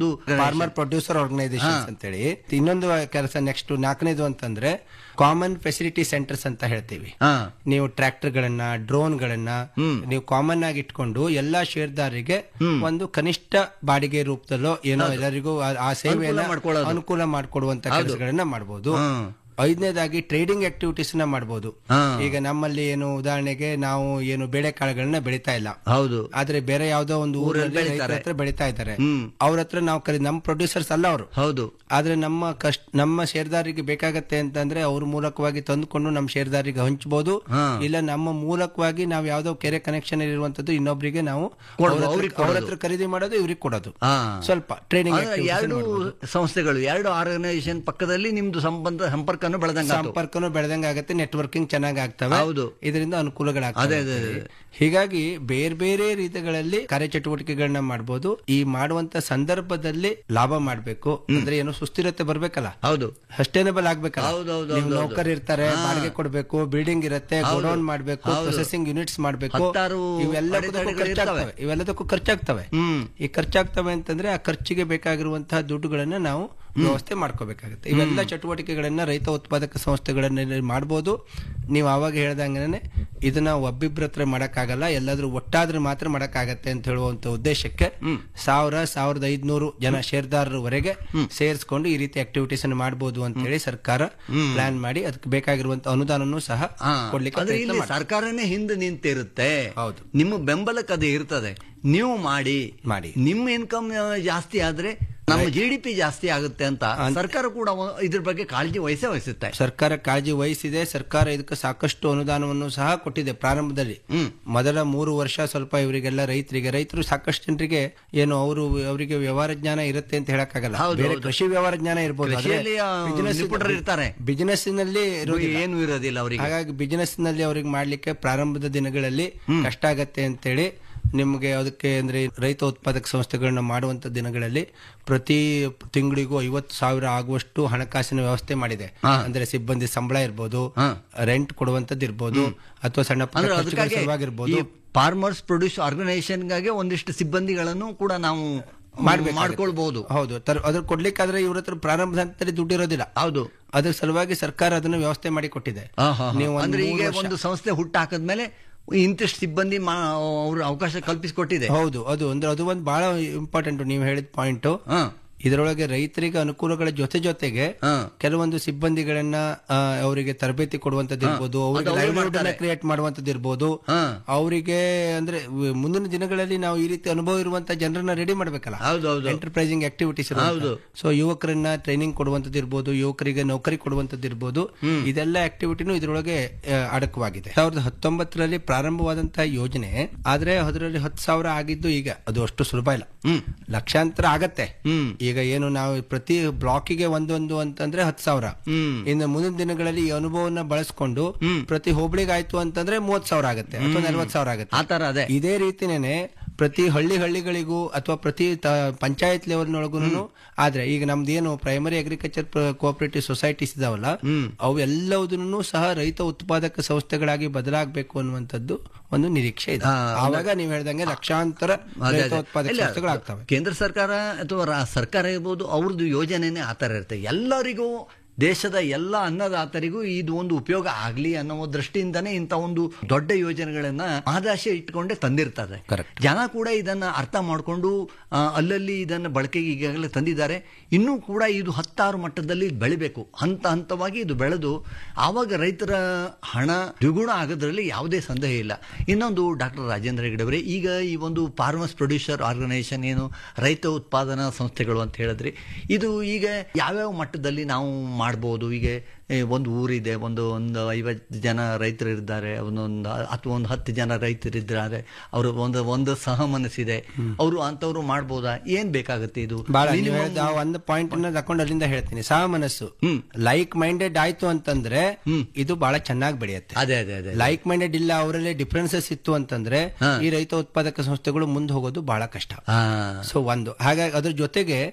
ಒಂದು ಫಾರ್ಮರ್ ಪ್ರೊಡ್ಯೂಸರ್ ಆರ್ಗನೈಸೇಷನ್ ಅಂತೇಳಿ ಇನ್ನೊಂದು ಕೆಲಸ ನೆಕ್ಸ್ಟ್ ನಾಲ್ಕನೇದು ಅಂತಂದ್ರೆ ಕಾಮನ್ ಫೆಸಿಲಿಟಿ ಸೆಂಟರ್ಸ್ ಅಂತ ಹೇಳ್ತೀವಿ ಹಾ ನೀವು ಟ್ರ್ಯಾಕ್ಟರ್ ಗಳನ್ನ ಡ್ರೋನ್ ಗಳನ್ನ ನೀವು ಕಾಮನ್ ಆಗಿ ಇಟ್ಕೊಂಡು ಎಲ್ಲಾ ಷೇರ್ದಾರರಿಗೆ ಒಂದು ಕನಿಷ್ಠ ಬಾಡಿಗೆ ರೂಪದಲ್ಲೋ ಏನೋ ಎಲ್ಲರಿಗೂ ಆ- ಆ ಸೇವೆಯನ್ನ ಮಾಡ್ಕೊಳ್ಳೋದು. ಅನುಕೂಲ ಮಾಡಿಕೊಡುವಂತ ಕೆಲಸಗಳನ್ನ ಮಾಡಬಹುದು ಐದನೇದಾಗಿ ಟ್ರೇಡಿಂಗ್ ಆಕ್ಟಿವಿಟೀಸ್ ನ ಮಾಡಬಹುದು ಹಾ. ಈಗ ನಮ್ಮಲ್ಲಿ ಏನು ಉದಾಹರಣೆಗೆ ನಾವು ಏನು ಬೇಳೆಕಾಳುಗಳನ್ನ ಬೆಳಿತಾ ಇಲ್ಲ ಹೌದು ಆದ್ರೆ ಬೇರೆ ಯಾವ್ದೋ ಒಂದು ಊರಲ್ಲಿ ಬೆಳೀತಾರೆ. ರೈತರ ಹತ್ರ ಬೆಳಿತಾ ಇದ್ದಾರೆ ಹ್ಮ್. ಅವ್ರ ಹತ್ರ ನಾವು ಕರಿ ನಮ್ಮ ಪ್ರೊಡ್ಯೂಸರ್ಸ್ ಅಲ್ಲ ಅವರು ಹೌದು ಆದ್ರೆ ನಮ್ಮ ಕಷ್ಟ ನಮ್ಮ ಷೇರ್ದಾರಿಗೆ ಬೇಕಾಗತ್ತೆ ಅಂತಂದ್ರೆ ಅವ್ರ ಮೂಲಕವಾಗಿ ತಂದುಕೊಂಡು ನಮ್ಮ ಷೇರ್ದಾರಿಗೆ ಹಂಚಬಹುದು ಹಾ. ಇಲ್ಲ ನಮ್ಮ ಮೂಲಕವಾಗಿ ನಾವು ಯಾವ್ದೋ ಕೆರೆ ಕನೆಕ್ಷನ್ ಇರುವಂತದ್ದು ಇನ್ನೊಬ್ರಿಗೆ ನಾವು ಕೊಡೋದು, ಅವ್ರ ಹತ್ರ- ಅವ್ರಿಗೆ ಅವ್ರ ಕೊಡೋದು. ಹತ್ರ ಖರೀದಿ ಮಾಡೋದು ಇವ್ರಿಗೆ ಕೊಡೋದು ಹಾ. ಸ್ವಲ್ಪ ಟ್ರೈನಿಂಗ್ ಆದ್ರೆ ಎರಡು ಸಂಸ್ಥೆಗಳು ಎರಡು ಆರ್ಗನೈಸೇಷನ್ ಪಕ್ಕದಲ್ಲಿ ನಿಮ್ದು ಸಂಬಂಧ ಸಂಪರ್ಕನು ಬೆಳೆದಂಗ ಸಂಪರ್ಕನೂ ಬೆಳೆದಂಗ ಆಗತ್ತೆ ನೆಟ್ವರ್ಕಿಂಗ್ ಚೆನ್ನಾಗಿ ಆಗ್ತವೆ ಹೌದು. ಇದರಿಂದ ಅನುಕೂಲಗಳಾಗ್ತವೆ ಅದೇ, ಅದೇ, ಅದೇ. ಹೀಗಾಗಿ ಬೇರೆ ಬೇರೆ ರೀತಿಗಳಲ್ಲಿ ಕಾರ್ಯಚಟುವಟಿಕೆಗಳನ್ನ ಮಾಡಬಹುದು ಈ ಮಾಡುವಂತ ಸಂದರ್ಭದಲ್ಲಿ ಲಾಭ ಮಾಡಬೇಕು ಅಂದ್ರೆ ಏನು ಸುಸ್ಥಿರತೆ ಬರ್ಬೇಕಲ್ಲ ಹೌದು ಸಸ್ಟೈನಬಲ್ ಆಗ್ಬೇಕಲ್ಲ ಹೌದು, ಹೌದು, ನೀವು ಹೌದು, ನೌಕರ್ ಇರ್ತಾರೆ ಬಾಡಿಗೆ ಕೊಡ್ಬೇಕು ಬಿಲ್ಡಿಂಗ್ ಇರುತ್ತೆ ಗೋಡೌನ್ ಮಾಡ್ಬೇಕು ಹೌದು. ಪ್ರೊಸೆಸಿಂಗ್ ಯೂನಿಟ್ಸ್ ಮಾಡ್ಬೇಕು ಹತ್ತಾರು ಇವೆಲ್ಲದಕ್ಕೂ ಅಡೆತಡೆಗಳು ಖರ್ಚಾಗ್ತವೆ ಇರ್ತವೆ. ಇವೆಲ್ಲದಕ್ಕೂ ಖರ್ಚಾಗ್ತವೆ ಹ್ಮ್. ಈ ಖರ್ಚಾಗ್ತವೆ ಅಂತಂದ್ರೆ ಆ ಖರ್ಚಿಗೆ ಬೇಕಾಗಿರುವಂತಹ ದುಡ್ಡುಗಳನ್ನ ನಾವು ವ್ಯವಸ್ಥೆ ಮಾಡ್ಕೋಬೇಕಾಗುತ್ತೆ ಇವೆಲ್ಲ ಚಟುವಟಿಕೆಗಳನ್ನ ರೈತ ಉತ್ಪಾದಕ ಸಂಸ್ಥೆಗಳನ್ನ ಮಾಡಬಹುದು ನೀವು ಆವಾಗ ಹೇಳ್ದಂಗೆ ಇದನ್ನ ಒಬ್ಬಿಬ್ರ ಹತ್ರ ಮಾಡಕ್ಕಾಗಲ್ಲ ಎಲ್ಲಾದ್ರೂ ಒಟ್ಟಾದ್ರೆ ಮಾತ್ರ ಮಾಡಕ್ಕಾಗತ್ತೆ ಅಂತ ಹೇಳುವಂತ ಉದ್ದೇಶಕ್ಕೆ ಸಾವಿರ ಸಾವಿರದ ಐದ್ನೂರು ಜನ ಷೇರ್ದಾರರವರೆಗೆ ಸೇರಿಸ್ಕೊಂಡು ಈ ರೀತಿ ಆಕ್ಟಿವಿಟೀಸ್ ಅನ್ನು ಮಾಡಬಹುದು ಅಂತ ಹೇಳಿ ಸರ್ಕಾರ ಪ್ಲಾನ್ ಮಾಡಿ ಅದಕ್ಕೆ ಬೇಕಾಗಿರುವಂತ ಅನುದಾನನೂ ಸಹ ಹಾ. ಕೊಡ್ಲಿಕ್ಕೆ ಅಂದ್ರೆ ಪ್ರಯತ್ನ ಇಲ್ಲಿ ಮಾಡ್ತಾರೆ. ಸರ್ಕಾರನೇ ಹಿಂದೆ ನಿಂತಿರುತ್ತೆ ಹೌದು. ನಿಮ್ಮ ಬೆಂಬಲಕ್ಕೆ ಅದು ಇರ್ತದೆ ನೀವು ಮಾಡಿ ಮಾಡಿ. ನಿಮ್ಮ ಇನ್ಕಮ್ ಜಾಸ್ತಿ ಆದ್ರೆ ನಮ್ಮ ಜಿ ಡಿ ಪಿ ಜಾಸ್ತಿ ಆಗುತ್ತೆ ಅಂತ ಸರ್ಕಾರ ಕೂಡ ಒ- ಇದ್ರ ಬಗ್ಗೆ ಕಾಳಜಿ ವಹಿಸೇ ವಹಿಸುತ್ತೆ ಸರ್ಕಾರ ಕಾಳಜಿ ವಹಿಸಿದೆ ಸರ್ಕಾರ ಇದಕ್ಕೆ ಸಾಕಷ್ಟು ಅನುದಾನವನ್ನು ಸಹ ಕೊಟ್ಟಿದೆ ಪ್ರಾರಂಭದಲ್ಲಿ ಮೊದಲ ಮೂರು ವರ್ಷ ಸ್ವಲ್ಪ ಇವರಿಗೆಲ್ಲ ರೈತರಿಗೆ ರೈತರು ಸಾಕಷ್ಟು ಜನರಿಗೆ ಏನು ಅವರು ಅವರಿಗೆ ವ್ಯವಹಾರ ಜ್ಞಾನ ಇರುತ್ತೆ ಅಂತ ಹೇಳಕ್ಕಾಗಲ್ಲ ಹೌದು, ಬೇರೆ ಹೌದು. ಕೃಷಿ ವ್ಯವಹಾರ ಜ್ಞಾನ ಇರ್ಬೋದು ಕೃಷಿಯಲ್ಲಿ, ಆ, ನಿಪುಣರು ಇರ್ತಾರೆ. ಬಿಸಿನೆಸ್ ನಲ್ಲಿ ಇರೋದಿಲ್ಲ. ಏನು ಇರೋದಿಲ್ಲ ಅವರಿಗೆ ಹಾಗಾಗಿ ಬಿಸಿನೆಸ್ ನಲ್ಲಿ ಅವ್ರಿಗೆ ಮಾಡ್ಲಿಕ್ಕೆ ಪ್ರಾರಂಭದ ದಿನಗಳಲ್ಲಿ ಕಷ್ಟ ಆಗತ್ತೆ ಅಂತೇಳಿ ನಿಮಗೆ ಅದಕ್ಕೆ ಅಂದ್ರೆ ರೈತ ಉತ್ಪಾದಕ ಸಂಸ್ಥೆಗಳನ್ನ ಮಾಡುವಂತ ದಿನಗಳಲ್ಲಿ ಪ್ರತಿ ತಿಂಗಳಿಗೂ ಐವತ್ತು ಸಾವಿರ ಆಗುವಷ್ಟು ಹಣಕಾಸಿನ ವ್ಯವಸ್ಥೆ ಮಾಡಿದೆ ಅಂದ್ರೆ ಸಿಬ್ಬಂದಿ ಸಂಬಳ ಇರ್ಬೋದು ರೆಂಟ್ ಕೊಡುವಂತದ್ದು ಇರ್ಬೋದು ಅಥವಾ ಸಣ್ಣ ಪುಟ್ಟ ಅಂದ್ರೆ ಖರ್ಚುಗಳ ಅದಕ್ಕಾಗಿ ಸಲುವಾಗಿರ್ಬೋದು ಈ ಫಾರ್ಮರ್ಸ್ ಪ್ರೊಡ್ಯೂಸ್ ಆರ್ಗನೈಸೇಷನ್ಗಾಗಿ ಒಂದಿಷ್ಟು ಸಿಬ್ಬಂದಿಗಳನ್ನು ಕೂಡ ನಾವು ಮಾಡ್ಬೇಕಾಗುತ್ತೆ. ಮಾಡ್ಕೊಳ್ಬಹುದು ಹೌದು ತರ- ಅದ್ರ ಕೊಡ್ಲಿಕ್ಕಾದ್ರೆ ಇವ್ರ ಹತ್ರ ಪ್ರಾರಂಭದ ಹಂತದಲ್ಲಿ ದುಡ್ಡು ಇರೋದಿಲ್ಲ ಹೌದು ಅದ್ರ ಸಲುವಾಗಿ ಸರ್ಕಾರ ಅದನ್ನ ವ್ಯವಸ್ಥೆ ಮಾಡಿ ಕೊಟ್ಟಿದೆ ಆ, ಹಾ, ಹಾ. ನೀವು ಒಂದು ಅಂದ್ರೆ ಈಗ ಮೂರು ವರ್ಷ- ಒಂದು ಸಂಸ್ಥೆ ಹುಟ್ಟು ಹಾಕದ್ಮೇಲೆ ಇಂತಿಷ್ಟು ಸಿಬ್ಬಂದಿ ಅವ್ರ ಅವಕಾಶ ಕಲ್ಪಿಸಿಕೊಟ್ಟಿದೆ ಹೌದು ಅದು ಅಂದ್ರೆ ಅದು ಒಂದು ಬಹಳ ಇಂಪಾರ್ಟೆಂಟ್ ನೀವು ಹೇಳಿದ ಪಾಯಿಂಟ್ ಹಾ. ಇದರೊಳಗೆ ರೈತರಿಗೆ ಅನುಕೂಲಗಳ ಜೊತೆ ಜೊತೆಗೆ ಹಾ. ಕೆಲವೊಂದು ಸಿಬ್ಬಂದಿಗಳನ್ನ ಆ, ಅವರಿಗೆ ತರಬೇತಿ ಕೊಡುವಂತದ್ದು ಇರ್ಬೋದು ಅವರಿಗೆ ಅದು ಅವ್ರು ಮಾಡ್ತಾರೆ. ಕ್ರಿಯೇಟ್ ಮಾಡುವಂತದ್ದು ಇರ್ಬೋದು ಹಾ. ಅವರಿಗೆ ಅಂದ್ರೆ ವ- ಮುಂದಿನ ದಿನಗಳಲ್ಲಿ ನಾವು ಈ ರೀತಿ ಅನುಭವ ಇರುವಂತ ಜನರನ್ನ ರೆಡಿ ಮಾಡ್ಬೇಕಲ್ಲ ಹೌದು, ಹೌದು. ಎಂಟರ್ಪ್ರೈಸಿಂಗ್ ಆಕ್ಟಿವಿಟೀಸ್ ಹೌದು. ಸೊ ಯುವಕರನ್ನ ಟ್ರೈನಿಂಗ್ ಕೊಡುವಂತದ್ದು ಇರ್ಬೋದು ಯುವಕರಿಗೆ ನೌಕರಿ ಕೊಡುವಂತದ್ದು ಇರ್ಬೋದು ಇದೆಲ್ಲ ಆಕ್ಟಿವಿಟಿನೂ ಇದರೊಳಗೆ ಆ, ಅಡಕವಾಗಿದೆ ಸಾವಿರದ ಹತ್ತೊಂಬತ್ತರಲ್ಲಿ ಪ್ರಾರಂಭವಾದಂತಹ ಯೋಜನೆ ಆದ್ರೆ ಅದರಲ್ಲಿ ಹತ್ತು ಸಾವಿರ ಆಗಿದ್ದು ಈಗ ಅದು ಅಷ್ಟು ಸುಲಭ ಇಲ್ಲ ಲಕ್ಷಾಂತರ ಆಗತ್ತೆ ಈಗ ಏನು ನಾವು ಪ್ರತಿ ಬ್ಲಾಕಿಗೆ ಒಂದೊಂದು ಅಂತಂದ್ರೆ ಹತ್ತು ಸಾವಿರ ಇನ್ನು ಮುಂದಿನ ದಿನಗಳಲ್ಲಿ ಈ ಅನುಭವನ ಬಳಸ್ಕೊಂಡು ಪ್ರತಿ ಹೋಬಳಿಗೆ ಆಯ್ತು ಅಂತಂದ್ರೆ ಮೂವತ್ ಸಾವಿರ ಆಗುತ್ತೆ ಅಥವಾ ನಲ್ವತ್ ಸಾವಿರ ಆಗುತ್ತೆ ಆ ತರ ಅದೇ ಇದೇ ರೀತಿನೇನೆ ಪ್ರತಿ ಹಳ್ಳಿ ಹಳ್ಳಿಗಳಿಗೂ ಅಥವಾ ಪ್ರತಿ ಪಂಚಾಯತ್ ಲೆವೆಲ್ನೊಳಗೂ ಆದ್ರೆ ಈಗ ನಮ್ದು ಏನು ಪ್ರೈಮರಿ ಅಗ್ರಿಕಲ್ಚರ್ ಕೋಆಪರೇಟಿವ್ ಸೊಸೈಟೀಸ್ ಇದಾವಲ್ಲ ಅವು ಎಲ್ಲವುದನ್ನು ಸಹ ರೈತ ಉತ್ಪಾದಕ ಸಂಸ್ಥೆಗಳಾಗಿ ಬದಲಾಗಬೇಕು ಅನ್ನುವಂಥದ್ದು ಒಂದು ನಿರೀಕ್ಷೆ ಇದೆ ಆ, ಆವಾಗ ನೀವು ಹೇಳ್ದಂಗೆ ಲಕ್ಷಾಂತರ ಅದೇ, ರೈತ ಅದೇ. ಉತ್ಪಾದಕ ಇಲ್ಲ, ಸಂಸ್ಥೆಗಳಾಗ್ತವೆ ಕೇಂದ್ರ ಸರ್ಕಾರ ಅಥವಾ ರಾ- ಸರ್ಕಾರ ಇರ್ಬೋದು ಅವ್ರದ್ದು ಯೋಜನೆನೇ ಆ ಥರ ಇರುತ್ತೆ ಎಲ್ಲರಿಗೂ ದೇಶದ ಎಲ್ಲ ಅನ್ನದಾತರಿಗೂ ಇದು ಒಂದು ಉಪಯೋಗ ಆಗಲಿ ಅನ್ನೋ ದೃಷ್ಟಿಯಿಂದನೇ ಇಂಥ ಒಂದು ದೊಡ್ಡ ಯೋಜನೆಗಳನ್ನ ಆದಾಶ ಇಟ್ಕೊಂಡೇ ತಂದಿರ್ತಾರೆ ಜನ ಕೂಡ ಇದನ್ನ ಅರ್ಥ ಮಾಡಿಕೊಂಡು ಅಲ್ಲಲ್ಲಿ ಇದನ್ನ ಬಳಕೆಗೆ ಈಗಾಗಲೇ ತಂದಿದ್ದಾರೆ ಇನ್ನೂ ಕೂಡ ಇದು ಹತ್ತಾರು ಮಟ್ಟದಲ್ಲಿ ಬೆಳಿಬೇಕು ಹಂತ ಹಂತವಾಗಿ ಇದು ಬೆಳೆದು ಆವಾಗ ರೈತರ ಹಣ ದ್ವಿಗುಣ ಆಗೋದ್ರಲ್ಲಿ ಯಾವುದೇ ಸಂದೇಹ ಇಲ್ಲ ಇನ್ನೊಂದು ಡಾಕ್ಟರ್ ರಾಜೇಂದ್ರ ಹೆಗಡೆ ಅವರೇ ಈಗ ಈ ಒಂದು ಫಾರ್ಮರ್ಸ್ ಪ್ರೊಡ್ಯೂಸರ್ ಆರ್ಗನೈಸೇಷನ್ ಏನು ರೈತ ಉತ್ಪಾದನಾ ಸಂಸ್ಥೆಗಳು ಅಂತ ಹೇಳಿದ್ರಿ ಇದು ಈಗ ಯಾವ್ಯಾವ ಮಟ್ಟದಲ್ಲಿ ನಾವು ಮಾಡ್ಬೋದು ಈಗ ಏ, ಒಂದು ಊರಿದೆ ಒಂದು ಒಂದು ಐವತ್ತು ಜನ ರೈತರು ಇದ್ದಾರೆ ಒಂದೊಂದು ಅಥವಾ ಒಂದು ಹತ್ತು ಜನ ರೈತರಿದ್ದಾರೆ ಅವರು ಒಂದು ಒಂದು ಸಹ ಮನಸ್ಸಿದೆ ಅವರು ಅಂತವ್ರು ಮಾಡ್ಬೋದಾ ಏನ್ ಬೇಕಾಗುತ್ತೆ ಇದು ಬಹಳ ನೀವು Minimum- ಹೇಳ್ದ ಆ ಒಂದು ಪಾಯಿಂಟ್ ಅನ್ನ ತಕೊಂಡು ಅಲ್ಲಿಂದ ಹೇಳ್ತೀನಿ ಸಹ ಮನಸ್ಸು ಲೈಕ್ ಮೈಂಡೆಡ್ ಆಯ್ತು ಅಂತಂದ್ರೆ ಇದು ಬಹಳ ಚೆನ್ನಾಗಿ ಬೆಳೆಯುತ್ತೆ ಅದೇ ಅದೇ ಅದೇ ಲೈಕ್ ಮೈಂಡೆಡ್ ಇಲ್ಲ ಅವರಲ್ಲಿ ಡಿಫ್ರೆನ್ಸಸ್ ಇತ್ತು ಅಂತಂದ್ರೆ ಈ ರೈತ ಉತ್ಪಾದಕ ಸಂಸ್ಥೆಗಳು ಮುಂದೆ ಹೋಗೋದು ಬಹಳ ಕಷ್ಟ ಹಾ ಸೊ ಒಂದು ಹಾಗಾಗಿ ಅದ್ರ ಜೊತೆಗೆ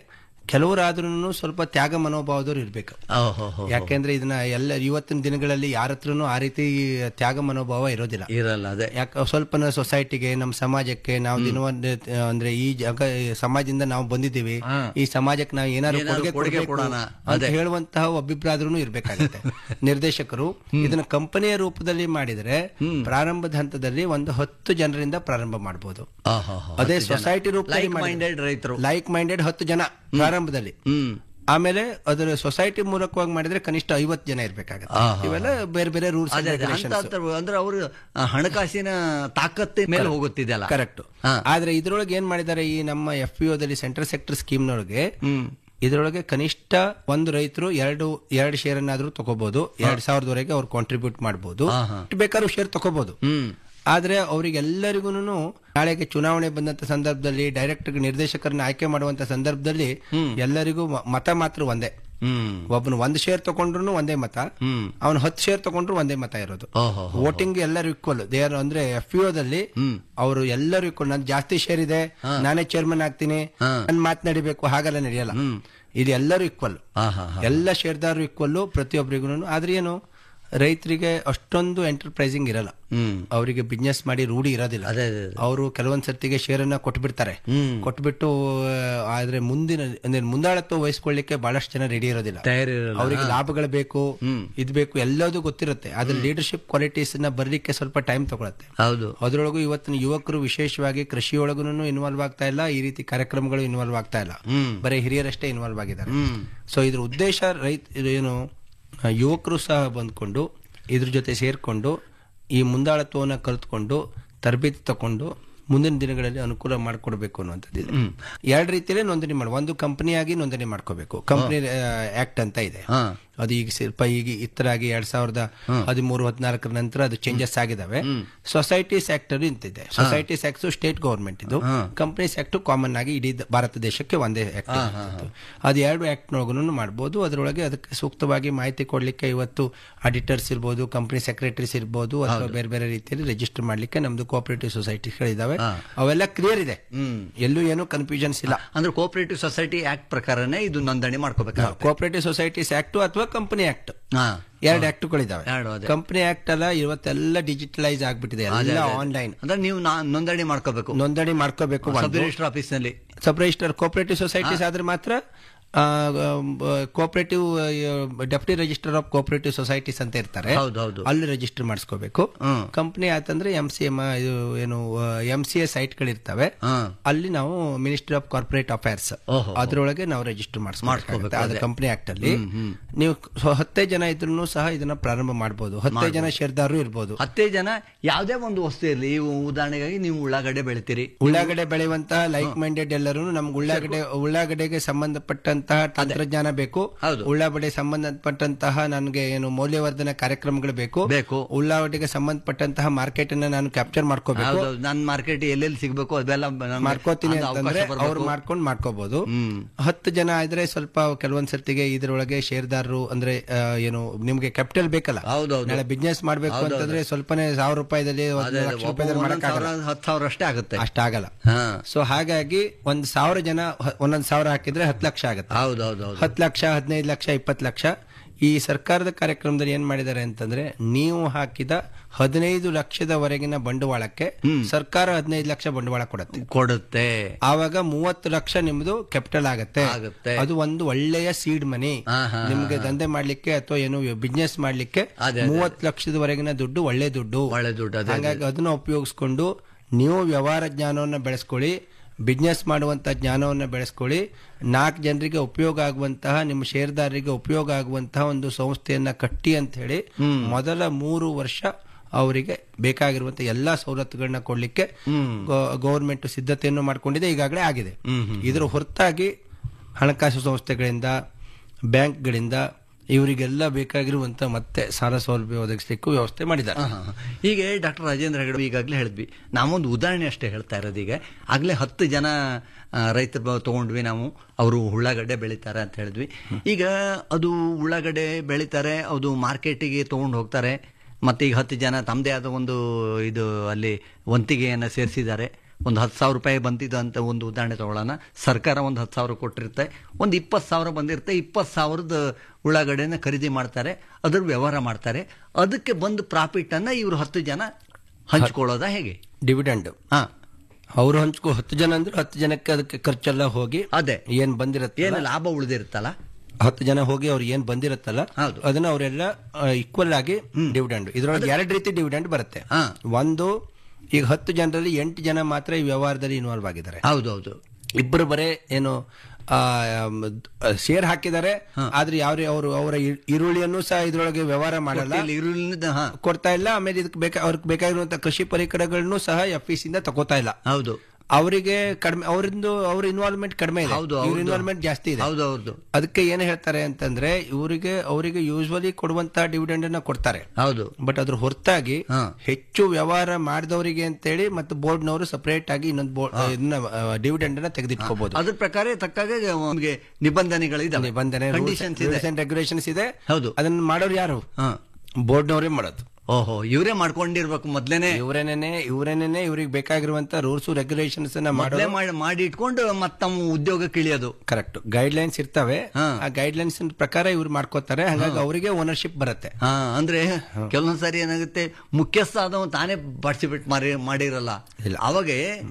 ಕೆಲವರಾದ್ರೂ ಸ್ವಲ್ಪ ತ್ಯಾಗ ಮನೋಭಾವದವ್ರು ಇರ್ಬೇಕು ಓಹೋ ಯಾಕೆಂದ್ರೆ ಇದನ್ನ ಎಲ್ಲ ಇವತ್ತಿನ ದಿನಗಳಲ್ಲಿ ಯಾರ ಹತ್ರನೂ ಆ ರೀತಿ ತ್ಯಾಗ ಮನೋಭಾವ ಇರೋದಿಲ್ಲ ಇರಲ್ಲ ಅದೇ ಯಾಕೆ ಸ್ವಲ್ಪ ಸೊಸೈಟಿಗೆ ನಮ್ಮ ಸಮಾಜಕ್ಕೆ ನಾವು ದಿನವೊಂದು ಅಂದ್ರೆ ಈ ಜಗ ಈ ಸಮಾಜದಿಂದ ನಾವು ಬಂದಿದ್ದೀವಿ ಈ ಸಮಾಜಕ್ಕೆ ನಾವು ಏನಾದ್ರು ಏನಾದ್ರು ಕೊಡುಗೆ ಕೊಡುಗೆ ಕೊಡಬೇಕು ಕೊಡೋಣ. ಅಂತ ಹೇಳುವಂತಹ ಅಭಿಪ್ರಾಯದ್ರೂ ಇರ್ಬೇಕಾಗುತ್ತೆ ನಿರ್ದೇಶಕರು ಇದನ್ನ ಕಂಪನಿಯ ರೂಪದಲ್ಲಿ ಮಾಡಿದ್ರೆ ಪ್ರಾರಂಭದ ಹಂತದಲ್ಲಿ ಒಂದು ಹತ್ತು ಜನರಿಂದ ಪ್ರಾರಂಭ ಮಾಡಬಹುದು ಅದೇ ಸೊಸೈಟಿ ರೂಪದಲ್ಲಿ ಲೈಕ್ ಮೈಂಡೆಡ್ ರೈತರು ಲೈಕ್ ಮೈಂಡೆಡ್ ಹತ್ತು ಜನ ಪ್ರಾರಂಭದಲ್ಲಿ ಹ್ಮ್ ಆಮೇಲೆ ಅದರ ಸೊಸೈಟಿ ಮೂಲಕವಾಗಿ ಮಾಡಿದ್ರೆ ಕನಿಷ್ಠ ಐವತ್ತು ಜನ ಇರ್ಬೇಕಾಗುತ್ತೆ ಇವೆಲ್ಲ ಬೇರೆ ಬೇರೆ ರೂಲ್ಸ್ ಅದೇ ಅದೇ ಹಂತ ಹಂತ ಅಂದ್ರೆ ಅವರು ಹಣಕಾಸಿನ ತಾಕತ್ತೆ ಮೇಲೆ ಹೋಗುತ್ತಿದೆಯಲ್ಲ ಕರೆಕ್ಟ್ ಆದ್ರೆ ಇದ್ರೊಳಗೆ ಏನ್ ಮಾಡಿದ್ದಾರೆ ಈ ನಮ್ಮ ಎಫ್ ಪಿ ದಲ್ಲಿ ಸೆಂಟ್ರಲ್ ಸೆಕ್ಟರ್ ಸ್ಕೀಮ್ನೊಳಗೆ ಇದರೊಳಗೆ ಕನಿಷ್ಠ ಒಂದು ರೈತರು ಎರಡು ಎರಡು ಶೇರ್ ಅನ್ನಾದ್ರೂ ತಗೋಬಹುದು ಎರಡ್ ಸಾವಿರದವರೆಗೆ ಅವ್ರು ಕಾಂಟ್ರಿಬ್ಯೂಟ್ ಮಾಡಬಹುದು ಬೇಕಾದ್ರೂ ಶೇರ್ ತಗೋಬಹುದು ಆದ್ರೆ ಅವರಿಗೆಲ್ಲರಿಗೂ ನಾಳೆಗೆ ಚುನಾವಣೆ ಬಂದಂತ ಸಂದರ್ಭದಲ್ಲಿ ಡೈರೆಕ್ಟ್ ನಿರ್ದೇಶಕರನ್ನ ಆಯ್ಕೆ ಮಾಡುವಂತ ಸಂದರ್ಭದಲ್ಲಿ ಎಲ್ಲರಿಗೂ ಮ- ಮತ ಮಾತ್ರ ಒಂದೇ ಹ್ಮ್ ಒಬ್ಬನು ಒಂದ್ ಶೇರ್ ತಗೊಂಡ್ರು ಒಂದೇ ಮತ ಅವನು ಹತ್ತು ಶೇರ್ ತಗೊಂಡ್ರು ಒಂದೇ ಮತ ಇರೋದು ಓಹೋ ವೋಟಿಂಗ್ ಎಲ್ಲರೂ ಈಕ್ವಲ್ ದೇ ಆರ್ ಅಂದ್ರೆ ಎಫ್ ದಲ್ಲಿ ಅವರು ಎಲ್ಲರೂ ಈಕ್ವಲ್ ನನ್ ಜಾಸ್ತಿ ಶೇರ್ ಇದೆ ನಾನೇ ಚೇರ್ಮನ್ ಆಗ್ತೀನಿ ನನ್ ಮಾತನಾಡಿಬೇಕು ಹಾಗೆಲ್ಲ ನಡೆಯಲ್ಲ ಇದು ಎಲ್ಲರೂ ಈಕ್ವಲ್ ಹಾ ಹಾ ಎಲ್ಲ ಶೇರ್ದಾರರು ಈಕ್ವಲ್ ಪ್ರತಿಯೊಬ್ಬರಿಗೂ ಆದ್ರೆ ಏನು ರೈತರಿಗೆ ಅಷ್ಟೊಂದು ಎಂಟರ್ಪ್ರೈಸಿಂಗ್ ಇರಲ್ಲ ಹ್ಮ್ ಅವರಿಗೆ ಬಿಸ್ನೆಸ್ ಮಾಡಿ ರೂಢಿ ಇರೋದಿಲ್ಲ ಅದೇ ಅದೇ ಅದೇ. ಅವರು ಕೆಲವೊಂದ್ ಸರ್ತಿಗೆ ಶೇರನ್ನ ಕೊಟ್ಬಿಡ್ತಾರೆ ಕೊಟ್ಬಿಟ್ಟು ಆ, ಆದ್ರೆ ಮುಂದಿನ ಅಂದ್ರೆ ಮುಂದಾಳತ್ವ ವಹಿಸ್ಕೊಳ್ಳಿಕ್ಕೆ ಬಹಳಷ್ಟು ಜನ ರೆಡಿ ಇರೋದಿಲ್ಲ ತಯಾರಿರಲ್ಲ ಅವರಿಗೆ ಲಾಭಗಳು ಬೇಕು ಇದ್ ಬೇಕು ಎಲ್ಲದೂ ಗೊತ್ತಿರುತ್ತೆ ಆದ್ರೆ ಲೀಡರ್ಶಿಪ್ ಕ್ವಾಲಿಟೀಸ್ ನ ಬರ್ಲಿಕ್ಕೆ ಸ್ವಲ್ಪ ಟೈಮ್ ತಗೊಳುತ್ತೆ ಹೌದು ಅದರೊಳಗೂ ಇವತ್ತಿನ ಯುವಕರು ವಿಶೇಷವಾಗಿ ಕೃಷಿಯೊಳಗೂ ಇನ್ವಾಲ್ವ್ ಆಗ್ತಾ ಇಲ್ಲ ಈ ರೀತಿ ಕಾರ್ಯಕ್ರಮಗಳು ಇನ್ವಾಲ್ವ್ ಆಗ್ತಾ ಇಲ್ಲ ಬರೀ ಹಿರಿಯರಷ್ಟೇ ಇನ್ವಾಲ್ವ್ ಆಗಿದ್ದಾರೆ ಸೊ ಇದ್ರ ಉದ್ದೇಶ ರೈತ ಇದು ಏನು ಆ, ಯುವಕರು ಸಹ ಬಂದ್ಕೊಂಡು ಇದ್ರ ಜೊತೆ ಸೇರ್ಕೊಂಡು ಈ ಮುಂದಾಳತ್ವವನ್ನು ಕಲ್ತ್ಕೊಂಡು ತರಬೇತಿ ತಕೊಂಡು ಮುಂದಿನ ದಿನಗಳಲ್ಲಿ ಅನುಕೂಲ ಮಾಡಿಕೊಡ್ಬೇಕು ಅನ್ನುವಂಥದ್ದು ಇದೆ ಎರಡು ರೀತಿಯಲ್ಲೇ ನೋಂದಣಿ ಮಾಡಿ ಒಂದು ಕಂಪನಿಯಾಗಿ ನೋಂದಣಿ ಮಾಡ್ಕೋಬೇಕು ಕಂಪನಿ ಆಕ್ಟ್ ಅಂತ ಇದೆ ಹಾ ಅದು ಈಗ ಸ್ವಲ್ಪ ಈಗ ಇತ್ತರಾಗಿ ಎರಡ್ ಸಾವಿರದ ಹದಿಮೂರು ಹದಿನಾಲ್ಕರ ನಂತರ ಅದು ಚೇಂಜಸ್ ಆಗಿದಾವೆ ಸೊಸೈಟೀಸ್ ಆಕ್ಟ್ ಅಲ್ಲಿ ಇಂತಿದೆ ಸೊಸೈಟೀಸ್ ಆಕ್ಟ್ ಸ್ಟೇಟ್ ಗವರ್ಮೆಂಟ್ ಇದು ಕಂಪನೀಸ್ ಆಕ್ಟ್ ಕಾಮನ್ ಆಗಿ ಇಡೀ ದ- ಭಾರತ ದೇಶಕ್ಕೆ ಒಂದೇ ಆಕ್ಟ್ ಅದು ಎರಡು ಆಕ್ಟ್ ನೊಳಗೂ ಮಾಡಬಹುದು ಅದರೊಳಗೆ ಅದಕ್ಕೆ ಸೂಕ್ತವಾಗಿ ಮಾಹಿತಿ ಕೊಡ್ಲಿಕ್ಕೆ ಇವತ್ತು ಆಡಿಟರ್ಸ್ ಇರ್ಬೋದು ಕಂಪನಿ ಸೆಕ್ರೆಟರೀಸ್ ಇರ್ಬೋದು ಅಥವಾ ಬೇರೆ ಬೇರೆ ರೀತಿಯಲ್ಲಿ ರಿಜಿಸ್ಟರ್ ಮಾಡ್ಲಿಕ್ಕೆ ನಮ್ದು ಕೋಆಪರೇಟಿವ್ ಸೊಸೈಟಿಗಳಿದಾವೆ ಅವೆಲ್ಲ ಕ್ಲಿಯರ್ ಇದೆ ಎಲ್ಲೂ ಏನು ಕನ್ಫ್ಯೂಷನ್ಸ್ ಇಲ್ಲ ಅಂದ್ರೆ ಕೋಆಪರೇಟಿವ್ ಸೊಸೈಟಿ ಆಕ್ಟ್ ಪ್ರಕಾರನೇ ಇದು ನೋಂದಣಿ ಮಾಡ್ಕೋಬೇಕಾಗುತ್ತೆ ಕೋಆಪರೇಟಿವ್ ಸೊಸೈಟೀಸ್ ಆಕ್ಟ್ ಅಥವಾ ಕಂಪನಿ ಆಕ್ಟ್ ಹಾ ಎರಡು ಆಕ್ಟ್ಗಳಿದಾವೆ ಎರಡು ಅದೇ. ಕಂಪನಿ ಆಕ್ಟ್ ಅಲ್ಲ ಇವತ್ತೆಲ್ಲ ಡಿಜಿಟಲೈಸ್ ಆಗ್ಬಿಟ್ಟಿದೆ ಎಲ್ಲ ಆನ್ಲೈನ್ ಅಂದ್ರೆ ನೀವು ನಾ- ನೋಂದಣಿ ಮಾಡ್ಕೋಬೇಕು ನೋಂದಣಿ ಮಾಡ್ಕೋಬೇಕು ಸಬ್ ರಿಜಿಸ್ಟರ್ ಆಫೀಸ್ ನಲ್ಲಿ ಸಬ್ ರಿಜಿಸ್ಟರ್ ಕೋಆಪರೇಟಿವ್ ಸೊಸೈಟೀಸ್ ಆದ್ರೆ ಮಾತ್ರ cooperative deputy registrar of cooperative societies ಅಂತ ಇರ್ತಾರೆ ಹೌದು ಹೌದು ಅಲ್ಲಿ ರಿಜಿಸ್ಟರ್ ಮಾಡಿಸ್ಕೋಬೇಕು ಹ್ಮ್. ಕಂಪನಿ ಆತಂದ್ರೆ ಎಂ ಸಿ ಎಂ ಇದು ಏನು ಎಂ ಸಿ ಎ ಸೈಟ್ಗಳಿರ್ತವೆ ಹಾ ಅಲ್ಲಿ ನಾವು ಮಿನಿಸ್ಟ್ರಿ ಆಫ್ ಕಾರ್ಪೊರೇಟ್ ಅಫೇರ್ಸ್ ಓಹೋ. ಅದರೊಳಗೆ ನಾವು ರಿಜಿಸ್ಟರ್ ಮಾಡ್ಸ್ಕೊಬೇಕು, ಮಾಡಿಸ್ಕೋಬೇಕು ಅದು ಅದೇ. ಕಂಪನಿ ಆಕ್ಟ್ ಅಲ್ಲಿ ನೀವು ಸೊ ಹತ್ತೇ ಜನ ಇದ್ರೂ ಸಹ ಇದನ್ನ ಪ್ರಾರಂಭ ಮಾಡಬಹುದು ಹತ್ತೇ ಜನ ಶೇರ್ದಾರರು ಇರ್ಬೋದು ಹತ್ತೇ ಜನ ಯಾವುದೇ ಒಂದು ವಸ್ತು ಇರಲಿ ಉದಾಹರಣೆಗಾಗಿ ನೀವು ಉಳ್ಳಾಗಡ್ಡೆ ಬೆಳಿತೀರಿ ಉಳ್ಳಾಗಡ್ಡೆ ಬೆಳೆಯುವಂತಹ ಲೈಕ್ ಮೈಂಡೆಡ್ ಎಲ್ಲರೂ ನಮ್ಗೆ ಉಳ್ಳಾಗಡ್ಡೆ ಉಳ್ಳಾಗಡ್ಡೆಗೆ ಸಂಬಂಧಪಟ್ಟಂತಹ ತಂತ್ರಜ್ಞಾನ ಬೇಕು ಹೌದು. ಉಳ್ಳಾಗಡ್ಡೆ ಸಂಬಂಧಪಟ್ಟಂತಹ ನನಗೆ ಏನು ಮೌಲ್ಯವರ್ಧನೆ ಕಾರ್ಯಕ್ರಮಗಳು ಬೇಕು ಬೇಕು. ಉಳ್ಳಾಗಡ್ಡೆಗೆ ಸಂಬಂಧಪಟ್ಟಂತಹ ಮಾರ್ಕೆಟ್ ಅನ್ನ ನಾನು ಕ್ಯಾಪ್ಚರ್ ಮಾಡ್ಕೋಬೇಕು ಹೌದು ನನ್ನ ಮಾರ್ಕೆಟ್ ಎಲ್ಲೆಲ್ಲಿ ಸಿಗ್ಬೇಕು ಅದೆಲ್ಲ ನಮ್ಗೆ ಮಾಡ್ಕೋತೀನಿ ಅದು ಅವಕಾಶ ಅಂತಂದ್ರೆ ಬರ್ಬೇಕು. ಅವ್ರು ಮಾಡ್ಕೊಂಡು ಮಾಡ್ಕೋಬಹುದು ಹ್ಮ್. ಹತ್ತು ಜನ ಆದ್ರೆ ಸ್ವಲ್ಪ ಕೆಲವೊಂದ್ ಸರ್ತಿಗೆ ಇದರೊಳಗೆ ಶೇರ್ದಾರರು ಅಂದ್ರೆ ಆ, ಏನು ನಿಮ್ಗೆ ಕ್ಯಾಪಿಟಲ್ ಬೇಕಲ್ಲ ಹೌದೌದು. ನಾಳೆ ಬಿಸ್ನೆಸ್ ಮಾಡ್ಬೇಕು ಅಂತಂದ್ರೆ ಸ್ವಲ್ಪನೇ ಸಾವಿರ ರೂಪಾಯಿದಲ್ಲಿ ಒಂದು ಅದೇ ಅದೇ, ಲಕ್ಷ ಒಬ್ಬ ರೂಪಾಯಿದಲ್ಲಿ ಒಂದೊಂದು ಮಾಡಕ್ಕಾಗಲ್ಲ ಸಾವಿರ ಹತ್ತು ಸಾವಿರ ಅಷ್ಟೇ ಆಗುತ್ತೆ ಅಷ್ಟಾಗಲ್ಲ ಹಾ ಸೊ ಹಾಗಾಗಿ ಒಂದ್ ಸಾವಿರ ಜನ ಹ- ಒಂದೊಂದ್ ಸಾವಿರ ಹಾಕಿದ್ರೆ ಹತ್ತು ಲಕ್ಷ ಆಗುತ್ತೆ ಹೌದು ಹೌದು ಹೌದು ಹತ್ತು ಲಕ್ಷ ಹದಿನೈದು ಲಕ್ಷ ಇಪ್ಪತ್ತು ಲಕ್ಷ ಈ ಸರ್ಕಾರದ ಕಾರ್ಯಕ್ರಮದಲ್ಲಿ ಏನ್ ಮಾಡಿದ್ದಾರೆ ಅಂತಂದ್ರೆ ನೀವು ಹಾಕಿದ ಹದಿನೈದು ಲಕ್ಷದವರೆಗಿನ ಬಂಡವಾಳಕ್ಕೆ ಸರ್ಕಾರ ಹದಿನೈದು ಲಕ್ಷ ಬಂಡವಾಳ ಕೊಡುತ್ತೆ ಕೊಡುತ್ತೆ ಆವಾಗ ಮೂವತ್ತು ಲಕ್ಷ ನಿಮ್ದು ಕ್ಯಾಪಿಟಲ್ ಆಗತ್ತೆ ಆಗುತ್ತೆ. ಅದು ಒಂದು ಒಳ್ಳೆಯ ಸೀಡ್ ಮನಿ ಹಾ, ಹಾ, ನಿಮ್ಗೆ ದಂಧೆ ಮಾಡ್ಲಿಕ್ಕೆ ಅಥವಾ ಏನು ಬಿಸ್ನೆಸ್ ಮಾಡ್ಲಿಕ್ಕೆ ಅದೇ, ಅದೇ. ಮೂವತ್ತು ಲಕ್ಷದವರೆಗಿನ ದುಡ್ಡು ಒಳ್ಳೆ ದುಡ್ಡು ಒಳ್ಳೆ ದುಡ್ಡು ಅದೇ ಅದೇ. ಹಾಗಾಗಿ ಅದನ್ನ ಉಪಯೋಗಿಸ್ಕೊಂಡು ನೀವು ವ್ಯವಹಾರ ಜ್ಞಾನವನ್ನ ಬೆಳೆಸ್ಕೊಳ್ಳಿ ಬಿಸ್ನೆಸ್ ಮಾಡುವಂತ ಜ್ಞಾನವನ್ನ ಬೆಳೆಸ್ಕೊಳ್ಳಿ ನಾಲ್ಕು ಜನರಿಗೆ ಉಪಯೋಗ ಆಗುವಂತಹ ನಿಮ್ಮ ಷೇರ್ದಾರರಿಗೆ ಉಪಯೋಗ ಆಗುವಂತಹ ಒಂದು ಸಂಸ್ಥೆಯನ್ನ ಕಟ್ಟಿ ಅಂತ ಹೇಳಿ ಮೊದಲ ಮೂರು ವರ್ಷ ಅವರಿಗೆ ಬೇಕಾಗಿರುವಂತಹ ಎಲ್ಲಾ ಸವಲತ್ತುಗಳನ್ನ ಕೊಡ್ಲಿಕ್ಕೆ ಗವರ್ಮೆಂಟ್ ಸಿದ್ಧತೆಯನ್ನು ಮಾಡ್ಕೊಂಡಿದೆ ಈಗಾಗಲೇ ಆಗಿದೆ ಇದರ ಹೊರತಾಗಿ ಹಣಕಾಸು ಸಂಸ್ಥೆಗಳಿಂದ ಬ್ಯಾಂಕ್ಗಳಿಂದ ಇವರಿಗೆಲ್ಲ ಬೇಕಾಗಿರುವಂತ ಮತ್ತೆ ಸಾಲ ಸೌಲಭ್ಯ ಒದಗಿಸಲಿಕ್ಕೂ ವ್ಯವಸ್ಥೆ ಮಾಡಿದ್ದಾರೆ ಹಾ, ಹಾ. ಹೀಗೆ ಡಾಕ್ಟರ್ ರಾಜೇಂದ್ರ ಹೆಗಡೆ ಈಗಾಗಲೇ ಹೇಳಿದ್ವಿ ನಾವೊಂದು ಉದಾಹರಣೆ ಅಷ್ಟೇ ಹೇಳ್ತಾ ಇರೋದು ಈಗ ಆಗ್ಲೇ ಹತ್ತು ಜನ ಆ, ರೈತರು ಬ- ತಗೊಂಡ್ವಿ ನಾವು ಅವರು ಉಳ್ಳಾಗಡ್ಡೆ ಬೆಳಿತಾರೆ ಅಂತ ಹೇಳಿದ್ವಿ ಈಗ ಅದು ಉಳ್ಳಾಗಡ್ಡೆ ಬೆಳಿತಾರೆ ಅದು ಮಾರ್ಕೆಟಿಗೆ ತಗೊಂಡು ಹೋಗ್ತಾರೆ ಮತ್ತೆ ಈಗ ಹತ್ತು ಜನ ತಮ್ಮದೇ ಆದ ಒಂದು ಇದು ಅಲ್ಲಿ ವಂತಿಗೆಯನ್ನು ಸೇರಿಸಿದ್ದಾರೆ ಒಂದು ಹತ್ತು ಸಾವಿರ ರೂಪಾಯಿ ಬಂದಿದ್ದು ಅಂತ ಒಂದು ಉದಾಹರಣೆ ತಗೊಳ್ಳೋಣ ಸರ್ಕಾರ ಒಂದು ಹತ್ತು ಸಾವಿರ ಕೊಟ್ಟಿರುತ್ತೆ ಒಂದು ಇಪ್ಪತ್ತು ಸಾವಿರ ಬಂದಿರುತ್ತೆ ಇಪ್ಪತ್ತು ಸಾವಿರದ ಉಳ್ಳಾಗಡ್ಡೆನ ಖರೀದಿ ಮಾಡ್ತಾರೆ ಅದ್ರ ವ್ಯವಹಾರ ಮಾಡ್ತಾರೆ ಅದಕ್ಕೆ ಬಂದು ಪ್ರಾಫಿಟನ್ನು ಇವರು ಹತ್ತು ಜನ ಹಂಚ್ಕೊಳ್ಳೋದಾ ಹೇಗೆ ಡಿವಿಡೆಂಡ್ ಹಾ ಅವ್ರು ಹಂಚ್ಕೊ ಹತ್ತು ಜನ ಅಂದ್ರೆ ಹತ್ತು ಜನಕ್ಕೆ ಅದಕ್ಕೆ ಖರ್ಚೆಲ್ಲ ಹೋಗಿ ಅದೇ ಏನ್ ಬಂದಿರತ್ತೆ ಏನು ಲಾಭ ಉಳಿದಿರುತ್ತಲ್ಲ ಹತ್ತು ಜನ ಹೋಗಿ ಅವ್ರು ಏನ್ ಬಂದಿರತ್ತಲ್ಲ ಹೌದು. ಅದನ್ನ ಅವರೆಲ್ಲ ಈಕ್ವಲ್ ಆಗಿ ಡಿವಿಡೆಂಡ್ ಇದ್ರೊಳಗೆ ಎರಡು ರೀತಿ ಡಿವಿಡೆಂಡ್ ಬರುತ್ತೆ ಹಾ. ಒಂದು ಈಗ ಹತ್ತು ಜನರಲ್ಲಿ ಎಂಟು ಜನ ಮಾತ್ರ ಈ ವ್ಯವಹಾರದಲ್ಲಿ ಇನ್ವಾಲ್ವ್ ಆಗಿದ್ದಾರೆ ಹೌದೌದು ಇಬ್ಬರು ಬರೇ ಏನು ಶೇರ್ ಹಾಕಿದ್ದಾರೆ ಆದ್ರೆ ಯಾವ ಅವರು ಅವರ ಇ- ಈರುಳ್ಳಿಯನ್ನು ಸಹ ಇದ್ರೊಳಗೆ ವ್ಯವಹಾರ ಮಾಡಲ್ಲ ಇಲ್ಲಿ ಈರುಳ್ಳಿನಿಂದ ಹಾ ಕೊಡ್ತಾ ಇಲ್ಲ ಆಮೇಲೆ ಇದಕ್ಕೆ ಬೇಕಾ ಅವ್ರಿಗೆ ಬೇಕಾಗಿರುವಂತ ಕೃಷಿ ಪರಿಕರಗಳನ್ನು ಸಹ ಎಫ್ ಇಂದ ತಗೋತಾ ಇಲ್ಲ ಹೌದು ಅವರಿಗೆ ಕಡಿಮೆ ಅವರಿಂದು ಅವ್ರ ಇನ್ವಾಲ್ವ್ಮೆಂಟ್ ಕಡಿಮೆ ಇದೆ ಹೌದು, ಇವ್ರ ಹೌದು. ಇನ್ವಾಲ್ವ್ಮೆಂಟ್ ಜಾಸ್ತಿ ಇದೆ ಹೌದು ಹೌದು ಅದಕ್ಕೆ ಏನ್ ಹೇಳ್ತಾರೆ ಅಂತಂದ್ರೆ ಇವರಿಗೆ ಅವರಿಗೆ ಯೂಶ್ವಲಿ ಕೊಡುವಂತ ಡಿವಿಡೆಂಡ್ ಅನ್ನ ಕೊಡ್ತಾರೆ ಹೌದು ಬಟ್ ಅದ್ರ ಹೊರತಾಗಿ ಹಾ. ಹೆಚ್ಚು ವ್ಯವಹಾರ ಮಾಡಿದವರಿಗೆ ಅಂತೇಳಿ ಮತ್ತು ಬೋರ್ಡ್ನವರು ಸಪರೇಟ್ ಆಗಿ ಇನ್ನೊಂದು ಬೋರ್ಡ್ ಇದನ್ನ ಡಿವಿಡೆಂಡ್ ಅನ್ನ ತೆಗೆದಿಟ್ಕೋಬಹುದು ಅದ್ರ ಪ್ರಕಾರ ತಕ್ಕಾಗ ನಮಗೆ ನಿಬಂಧನೆಗಳಿದಾವೆ ನಿಬಂಧನೆ ಕಂಡೀಷನ್ಸ್ ಇದೆ ರೂಲ್ಸ್ ಅಂಡ್ ರೆಗ್ಯುಲೇಷನ್ಸ್ ಇದೆ ಹೌದು. ಅದನ್ನ ಮಾಡೋರು ಯಾರು ಹಾ ಬೋರ್ಡ್ನವರೇ ಮಾಡೋದು ಓಹೋ ಇವರೇ ಮಾಡ್ಕೊಂಡಿರ್ಬೇಕು ಮೊದ್ಲೇನೆ ಇವರೇನೇನೆ ಇವರೇನೇನೆ ಇವ್ರಿಗೆ ಬೇಕಾಗಿರುವಂತ ರೂಲ್ಸ್ ರೆಗ್ಯುಲೇಷನ್ಸ್ ಅನ್ನ ಮೊದ್ಲೇ ಮಾಡೋದು ಮಾಡಿ ಮಾಡಿ ಇಟ್ಕೊಂಡು ಮತ್ತ ತಮ್ಮ ಉದ್ಯೋಗಕ್ಕೆ ಇಳಿಯೋದು ಕರೆಕ್ಟ್ ಗೈಡ್ ಲೈನ್ಸ್ ಇರ್ತವೆ ಹಾ. ಆ ಗೈಡ್ ಲೈನ್ಸ್ ಪ್ರಕಾರ ಇವ್ರು ಮಾಡ್ಕೋತಾರೆ ಹಾಗಾಗಿ ಅವರಿಗೆ ಓನರ್ಶಿಪ್ ಬರುತ್ತೆ ಹಾ ಅಂದ್ರೆ ಕೆಲವೊಂದ್ ಸಾರಿ ಏನಾಗುತ್ತೆ ಮುಖ್ಯಸ್ಥ ಆದವ ತಾನೇ ಪಾರ್ಟಿಸಿಪೇಟ್ ಮಾಡಿ ಮಾಡಿರಲ್ಲ ಇಲ್ಲ. ಅವಾಗ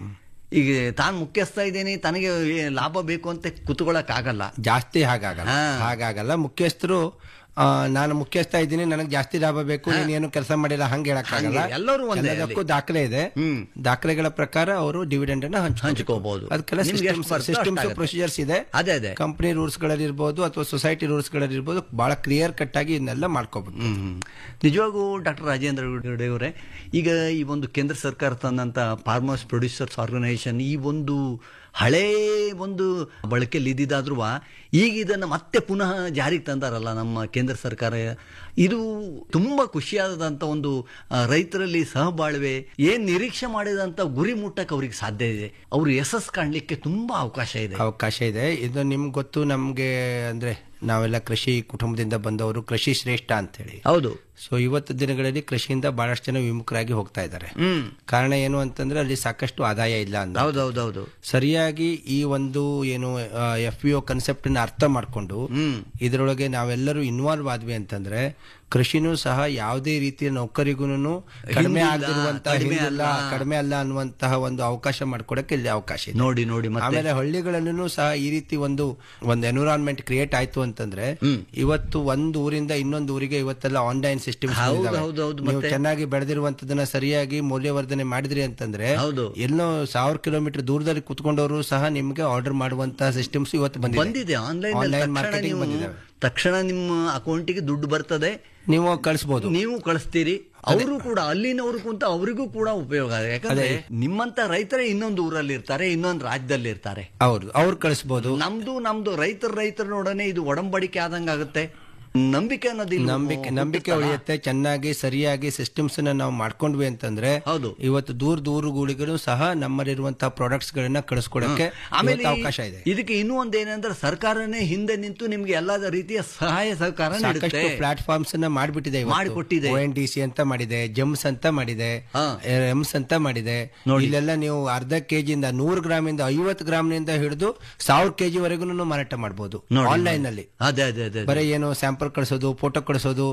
ಈಗ ತಾನು ಮುಖ್ಯಸ್ಥ ಇದ್ದೀನಿ ತನಗೆ ಏ- ಲಾಭ ಬೇಕು ಅಂತ ಕುತ್ಕೊಳಕ್ ಆಗಲ್ಲ ಜಾಸ್ತಿ ಹಾಗಾಗಲ್ಲ ಹಾ. ಹಾಗಾಗಲ್ಲ ಮುಖ್ಯಸ್ಥರು ಆ, ನಾನು ಮುಖ್ಯಸ್ಥ ಇದ್ದೀನಿ ನನಗೆ ಜಾಸ್ತಿ ಲಾಭ ಬೇಕು ನೀನೇನು ಕೆಲಸ ಮಾಡಿಲ್ಲ ಹಂಗೆ ಹೇಳಕ್ಕಾಗಲ್ಲ ಹಂಗೆ, ಎಲ್ಲರೂ ಒಂದೇ ಎಲ್ಲದಕ್ಕೂ ಅಲ್ಲಿ. ದಾಖಲೆ ಇದೆ ಹ್ಮ್. ದಾಖಲೆಗಳ ಪ್ರಕಾರ ಅವರು ಡಿವಿಡೆಂಡ್ ಅನ್ನ ಹಂಚ್ಕೋಬೇಕು. ಹಂಚ್ಕೋಬಹುದು. ಅದಕ್ಕೆಲ್ಲ ನಿಮ್ಗೆ ಎಷ್ಟು ಬರ್ತೋ ಸಿಸ್ಟಮ್ಸ್ ಅಷ್ಟಾಗತ್ತೆ. ಪ್ರೊಸೀಜರ್ಸ್ ಇದೆ ಅದೇ ಅದೇ ಕಂಪನಿ ರೂಲ್ಸ್ ಗಳಲ್ಲಿರ್ಬೋದು ಅಥವಾ ಸೊಸೈಟಿ ರೂಲ್ಸ್ ಗಳಲ್ಲಿರ್ಬೋದು ಬಹಳ ಕ್ಲಿಯರ್ ಕಟ್ ಆಗಿ ಇದನ್ನೆಲ್ಲ ಮಾಡ್ಕೋಬೇಕು ಹ್ಮ್. ನಿಜವಾಗೂ ಡಾಕ್ಟರ್ ರಾಜೇಂದ್ರ ಹೆಗಡೆ ಅವರೇ ಈಗ ಈ ಒಂದು ಕೇಂದ್ರ ಸರ್ಕಾರ ತಂದಂತ ಫಾರ್ಮರ್ಸ್ ಪ್ರೊಡ್ಯೂಸರ್ಸ್ ಆರ್ಗನೈಸೇಷನ್ ಈ ಒಂದು ಹಳೇ ಒಂದು ಬಳಕೆಯಲ್ಲಿ ಇದ್ದಿದ್ದಾದ್ರೂ ಈಗ ಇದನ್ನು ಮತ್ತೆ ಪುನಃ ಜಾರಿಗೆ ತಂದಾರಲ್ಲ ನಮ್ಮ ಕೇಂದ್ರ ಸರ್ಕಾರ ಇದು ತುಂಬಾ ಖುಷಿಯಾದಂಥ ಒಂದು ಆ, ರೈತರಲ್ಲಿ ಸಹಬಾಳ್ವೆ ಏನ್ ನಿರೀಕ್ಷೆ ಮಾಡಿದಂಥ ಗುರಿ ಮುಟ್ಟಕ್ಕೆ ಅವ್ರಿಗೆ ಸಾಧ್ಯ ಇದೆ ಅವರು ಯಶಸ್ಸು ಕಾಣಲಿಕ್ಕೆ ತುಂಬಾ ಅವಕಾಶ ಇದೆ ಅವಕಾಶ ಇದೆ ಇದು ನಿಮ್ಗೆ ಗೊತ್ತು ನಮ್ಗೆ ಅಂದ್ರೆ ನಾವೆಲ್ಲ ಕೃಷಿ ಕುಟುಂಬದಿಂದ ಬಂದವರು ಕೃಷಿ ಶ್ರೇಷ್ಠ ಅಂತ ಹೇಳಿ ಹೌದು ಸೊ ಇವತ್ತು ದಿನಗಳಲ್ಲಿ ಕೃಷಿಯಿಂದ ಬಹಳಷ್ಟು ಜನ ವಿಮುಖರಾಗಿ ಹೋಗ್ತಾ ಇದ್ದಾರೆ ಹ್ಮ್ ಕಾರಣ ಏನು ಅಂತಂದ್ರೆ ಅಲ್ಲಿ ಸಾಕಷ್ಟು ಆದಾಯ ಇಲ್ಲ ಅಂತ ಹೌದೌದೌದು ಸರಿಯಾಗಿ ಈ ಒಂದು ಏನು ಎಫ್ ಪಿ ಒ ಕನ್ಸೆಪ್ಟ್ ನ ಅರ್ಥ ಮಾಡ್ಕೊಂಡು ಹ್ಮ್ ಇದರೊಳಗೆ ನಾವೆಲ್ಲರೂ ಇನ್ವಾಲ್ವ್ ಆದ್ವಿ ಅಂತಂದ್ರೆ ಕೃಷಿನೂ ಸಹ ಯಾವುದೇ ರೀತಿಯ ನೌಕರಿಗೂ ಕಡಿಮೆ ಹಿಂದಿಲ್ಲ, ಆಗದಿರುವಂತಹ ಕಡಿಮೆ ಹಿಂದಿಲ್ಲ ಅಲ್ಲ. ಕಡಿಮೆ ಅಲ್ಲ ಅನ್ನುವಂತಹ ಒಂದು ಅವಕಾಶ ಮಾಡ್ಕೊಡಕ್ಕೆ ಇಲ್ಲಿ ಅವಕಾಶ ಇದೆ ನೋಡಿ ನೋಡಿ ಮತ್ತೆ ಆಮೇಲೆ ಹಳ್ಳಿಗಳಲ್ಲೂ ಸಹ ಈ ರೀತಿ ಒಂದು ಒಂದು ಎನ್ವಿರಾನ್ಮೆಂಟ್ ಕ್ರಿಯೇಟ್ ಆಯ್ತು ಅಂತಂದ್ರೆ ಇವತ್ತು ಒಂದು ಊರಿಂದ ಇನ್ನೊಂದು ಊರಿಗೆ ಇವತ್ತೆಲ್ಲ ಆನ್ಲೈನ್ ಸಿಸ್ಟಮ್ ಹೌದು, ಹೌದು, ಹೌದು, ನೀವು ಮತ್ತೆ? ಚೆನ್ನಾಗಿ ಬೆಳೆದಿರುವಂತದನ್ನ ಸರಿಯಾಗಿ ಮೌಲ್ಯವರ್ಧನೆ ಮಾಡಿದ್ರಿ ಅಂತಂದ್ರೆ ಹೌದು. ಎಲ್ಲೋ ಸಾವಿರ ಕಿಲೋಮೀಟರ್ ದೂರದಲ್ಲಿ ಕುತ್ಕೊಂಡವರು ಸಹ ನಿಮ್ಗೆ ಆರ್ಡರ್ ಮಾಡುವಂತಹ ಸಿಸ್ಟಮ್ಸ್ ಇವತ್ತು ಬಂದಿದೆ ಬಂದಿದೆ ಆನ್ಲೈನ್ ಆನ್ಲೈನ್ ತಕ್ಷಣ ಮಾರ್ಕೆಟಿಂಗ್ ನೀವು ಬಂದಿದ್ದಾವೆ ತಕ್ಷಣ ನಿಮ್ಮ ಅಕೌಂಟಿಗೆ ದುಡ್ಡು ಬರ್ತದೆ ನೀವು ಕಳಿಸಬಹುದು ನೀವು ಕಳಿಸ್ತೀರಿ ಅವರು ಕೂಡ ಅಲ್ಲಿನವರು ಕುಂತ ಅವರಿಗೂ ಕೂಡ ಉಪಯೋಗ ಆಗಿದೆ. ಯಾಕಂದ್ರೆ ನಿಮ್ಮಂತ ರೈತರೇ ಇನ್ನೊಂದು ಊರಲ್ಲಿ ಇರ್ತಾರೆ ಇನ್ನೊಂದು ರಾಜ್ಯದಲ್ಲಿ ಇರ್ತಾರೆ ಅವ್ರು ಅವ್ರು ಕಳಿಸಬಹುದು ನಮ್ದು ನಮ್ದು ರೈತರ ರೈತರನೊಡನೆ ಇದು ಒಡಂಬಡಿಕೆ ಆದಂಗ ಆಗುತ್ತೆ ನಂಬಿಕೆ ಅನ್ನೋದು ಇಲ್ಲಿ ನಂಬಿಕೆ ನಂಬಿಕೆ ಹುಟ್ಟುತ್ತಲ್ಲ? ಉಳಿಯುತ್ತೆ ಚೆನ್ನಾಗಿ ಸರಿಯಾಗಿ ಸಿಸ್ಟಮ್ಸ್ ನ ನಾವು ಮಾಡ್ಕೊಂಡ್ವಿ ಅಂತಂದ್ರೆ ಹೌದು. ಇವತ್ತು ದೂರ ದೂರಗಳಿಗೂ ಸಹ ನಮ್ಮಲ್ಲಿರುವಂತಹ ಪ್ರಾಡಕ್ಟ್ಸ್ ಗಳನ್ನ ಕಳಿಸ್ಕೊಡಕ್ಕೆ ಆಮೇಲೆ ಇವತ್ತು ಅವಕಾಶ ಇದೆ ಇದಕ್ಕೆ ಇನ್ನೂ ಒಂದು ಏನಂದ್ರೆ ಸರ್ಕಾರನೇ ಹಿಂದೆ ನಿಂತು ನಿಮ್ಗೆ ಎಲ್ಲಾ ರೀತಿಯ ಸಹಾಯ ಸಹಕಾರ ಸಾಕಷ್ಟು ನೀಡುತ್ತೆ ಪ್ಲಾಟ್ಫಾರ್ಮ್ಸ್ ನ ಮಾಡಿಬಿಟ್ಟಿದೆ ಮಾಡಿಕೊಟ್ಟಿದೆ. ಒ ಎನ್ ಡಿ ಸಿ ಅಂತ ಮಾಡಿದೆ ಜಮ್ಸ್ ಅಂತ ಮಾಡಿದೆ ಹಾ. ಎಮ್ಸ್ ಅಂತ ಮಾಡಿದೆ ನೋಡಿ. ಇಲ್ಲೆಲ್ಲ ನೀವು ಅರ್ಧ ಕೆಜಿಯಿಂದ ನೂರು ಗ್ರಾಮ್ ಇಂದ ಐವತ್ತು ಗ್ರಾಮ್ ನಿಂದ ಹಿಡಿದು ಸಾವಿರ ಕೆಜಿ ವರೆಗೂ ಮಾರಾಟ ಮಾಡಬಹುದು ನೋಡಿ, ಆನ್ಲೈನ್ ಅಲ್ಲಿ ಅದೇ ಅದೇ ಅದೇ ಬರೀ ಏನು ಸ್ಯಾಂಪಲ್ ಕಳಿಸೋದು ಫೋಟೋ ಕಳಿಸೋದು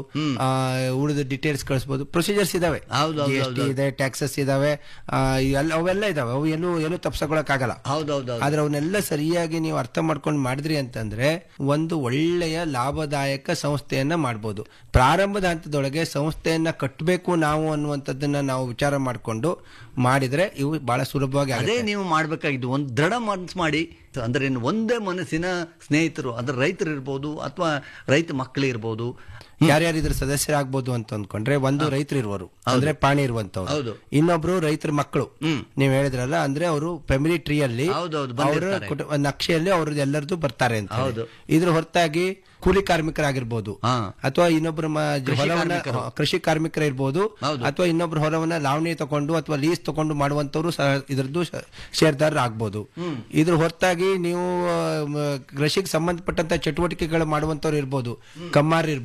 ಉಳಿದ ಡೀಟೇಲ್ಸ್ ಕಳಿಸಬಹುದು ಪ್ರೊಸೀಜರ್ಸ್ ಇದಾವೆ ಹೌದು, ಹೌದು, GST ಇದೆ ಟ್ಯಾಕ್ಸಸ್ ಇದಾವೆ ಆ, ಇವೆಲ್ಲ- ಅವೆಲ್ಲ ಇದಾವೆ ಅವು ಏನು ಏನು ತಪ್ಸಕೊಳಕ್ಕಾಗಲ್ಲ ಹೌದೌದು ಆದ್ರೆ ಅವನ್ನೆಲ್ಲ ಸರಿಯಾಗಿ ನೀವು ಅರ್ಥ ಮಾಡ್ಕೊಂಡು ಮಾಡಿದ್ರಿ ಅಂತಂದ್ರೆ ಒಂದು ಒಳ್ಳೆಯ ಲಾಭದಾಯಕ ಸಂಸ್ಥೆಯನ್ನ ಮಾಡ್ಬೋದು ಪ್ರಾರಂಭದ ಹಂತದೊಳಗೆ ಸಂಸ್ಥೆಯನ್ನ ಕಟ್ಟಬೇಕು ನಾವು ಅನ್ನುವಂಥದ್ದನ್ನ ನಾವು ವಿಚಾರ ಮಾಡಿಕೊಂಡು ಮಾಡಿದ್ರೆ ಇವು ಬಹಳ ಸುಲಭವಾಗಿ ಅದೇ ಆಗುತ್ತೆ ನೀವು ಮಾಡ್ಬೇಕಾಗಿದ್ದು ಒಂದು ದೃಢ ಮನಸ್ಸು ಮಾಡಿ ಅಂದ್ರೆ ಏನು ಒಂದೇ ಮನಸ್ಸಿನ ಸ್ನೇಹಿತರು ಅಂದ್ರೆ ರೈತರು ಇರ್ಬೋದು ಅಥವಾ ರೈತ ಮಕ್ಕಳು ಇರ್ಬೋದು ಯಾರ್ಯಾರು ಇದ್ರ ಸದಸ್ಯರಾಗ್ಬೋದು ಅಂತ ಅಂದ್ಕೊಂಡ್ರೆ ಒಂದು ರೈತರು ಇರುವರು ಅಂದ್ರೆ ಪಾಣಿ ಇರುವಂತವ್ರು ಹೌದು. ಇನ್ನೊಬ್ರು ರೈತರ ಮಕ್ಕಳು ನೀವ್ ಹೇಳಿದ್ರಲ್ಲ ಅಂದ್ರೆ ಅವರು ಫ್ಯಾಮಿಲಿ ಟ್ರೀ ಅಲ್ಲಿ ಹೌದೌದು, ಅವರ ಬಂದಿರ್ತಾರೆ. ಕುಟುಂಬ ನಕ್ಷೆಯಲ್ಲಿ ಅವ್ರದ್ದು ಎಲ್ಲರದ್ದು ಬರ್ತಾರೆ ಅಂತ ಹೇಳಿ. ಹೌದು. ಇದ್ರ ಹೊರತಾಗಿ ಕೂಲಿ ಕಾರ್ಮಿಕರಾಗಿರ್ಬೋದು ಹಾ. ಅಥವಾ ಇನ್ನೊಬ್ರು ಮ- ಕೃಷಿ ಹೊಲವನ್ನ ಕಾರ್ಮಿಕರು. ಕೃಷಿ ಕಾರ್ಮಿಕರ ಇರ್ಬೋದು ಹೌದು. ಅಥವಾ ಇನ್ನೊಬ್ರು ಹೊಲವನ್ನ ಲಾವಣಿ ತಗೊಂಡು ಅಥವಾ ಲೀಸ್ ತಗೊಂಡು ಮಾಡುವಂತವ್ರು ಸಹ ಇದ್ರದ್ದು ಶೇರ್ದಾರರು ಆಗ್ಬೋದು ಇದ್ರ ಹೊರತಾಗಿ ನೀವು ಆ, ಮ- ಕೃಷಿಗೆ ಸಂಬಂಧಪಟ್ಟಂತ ಚಟುವಟಿಕೆಗಳು ಮಾಡುವಂತವ್ರು ಇರ್ಬೋದು ಕಮ್ಮಾರ್ ಇರ್ಬೋದು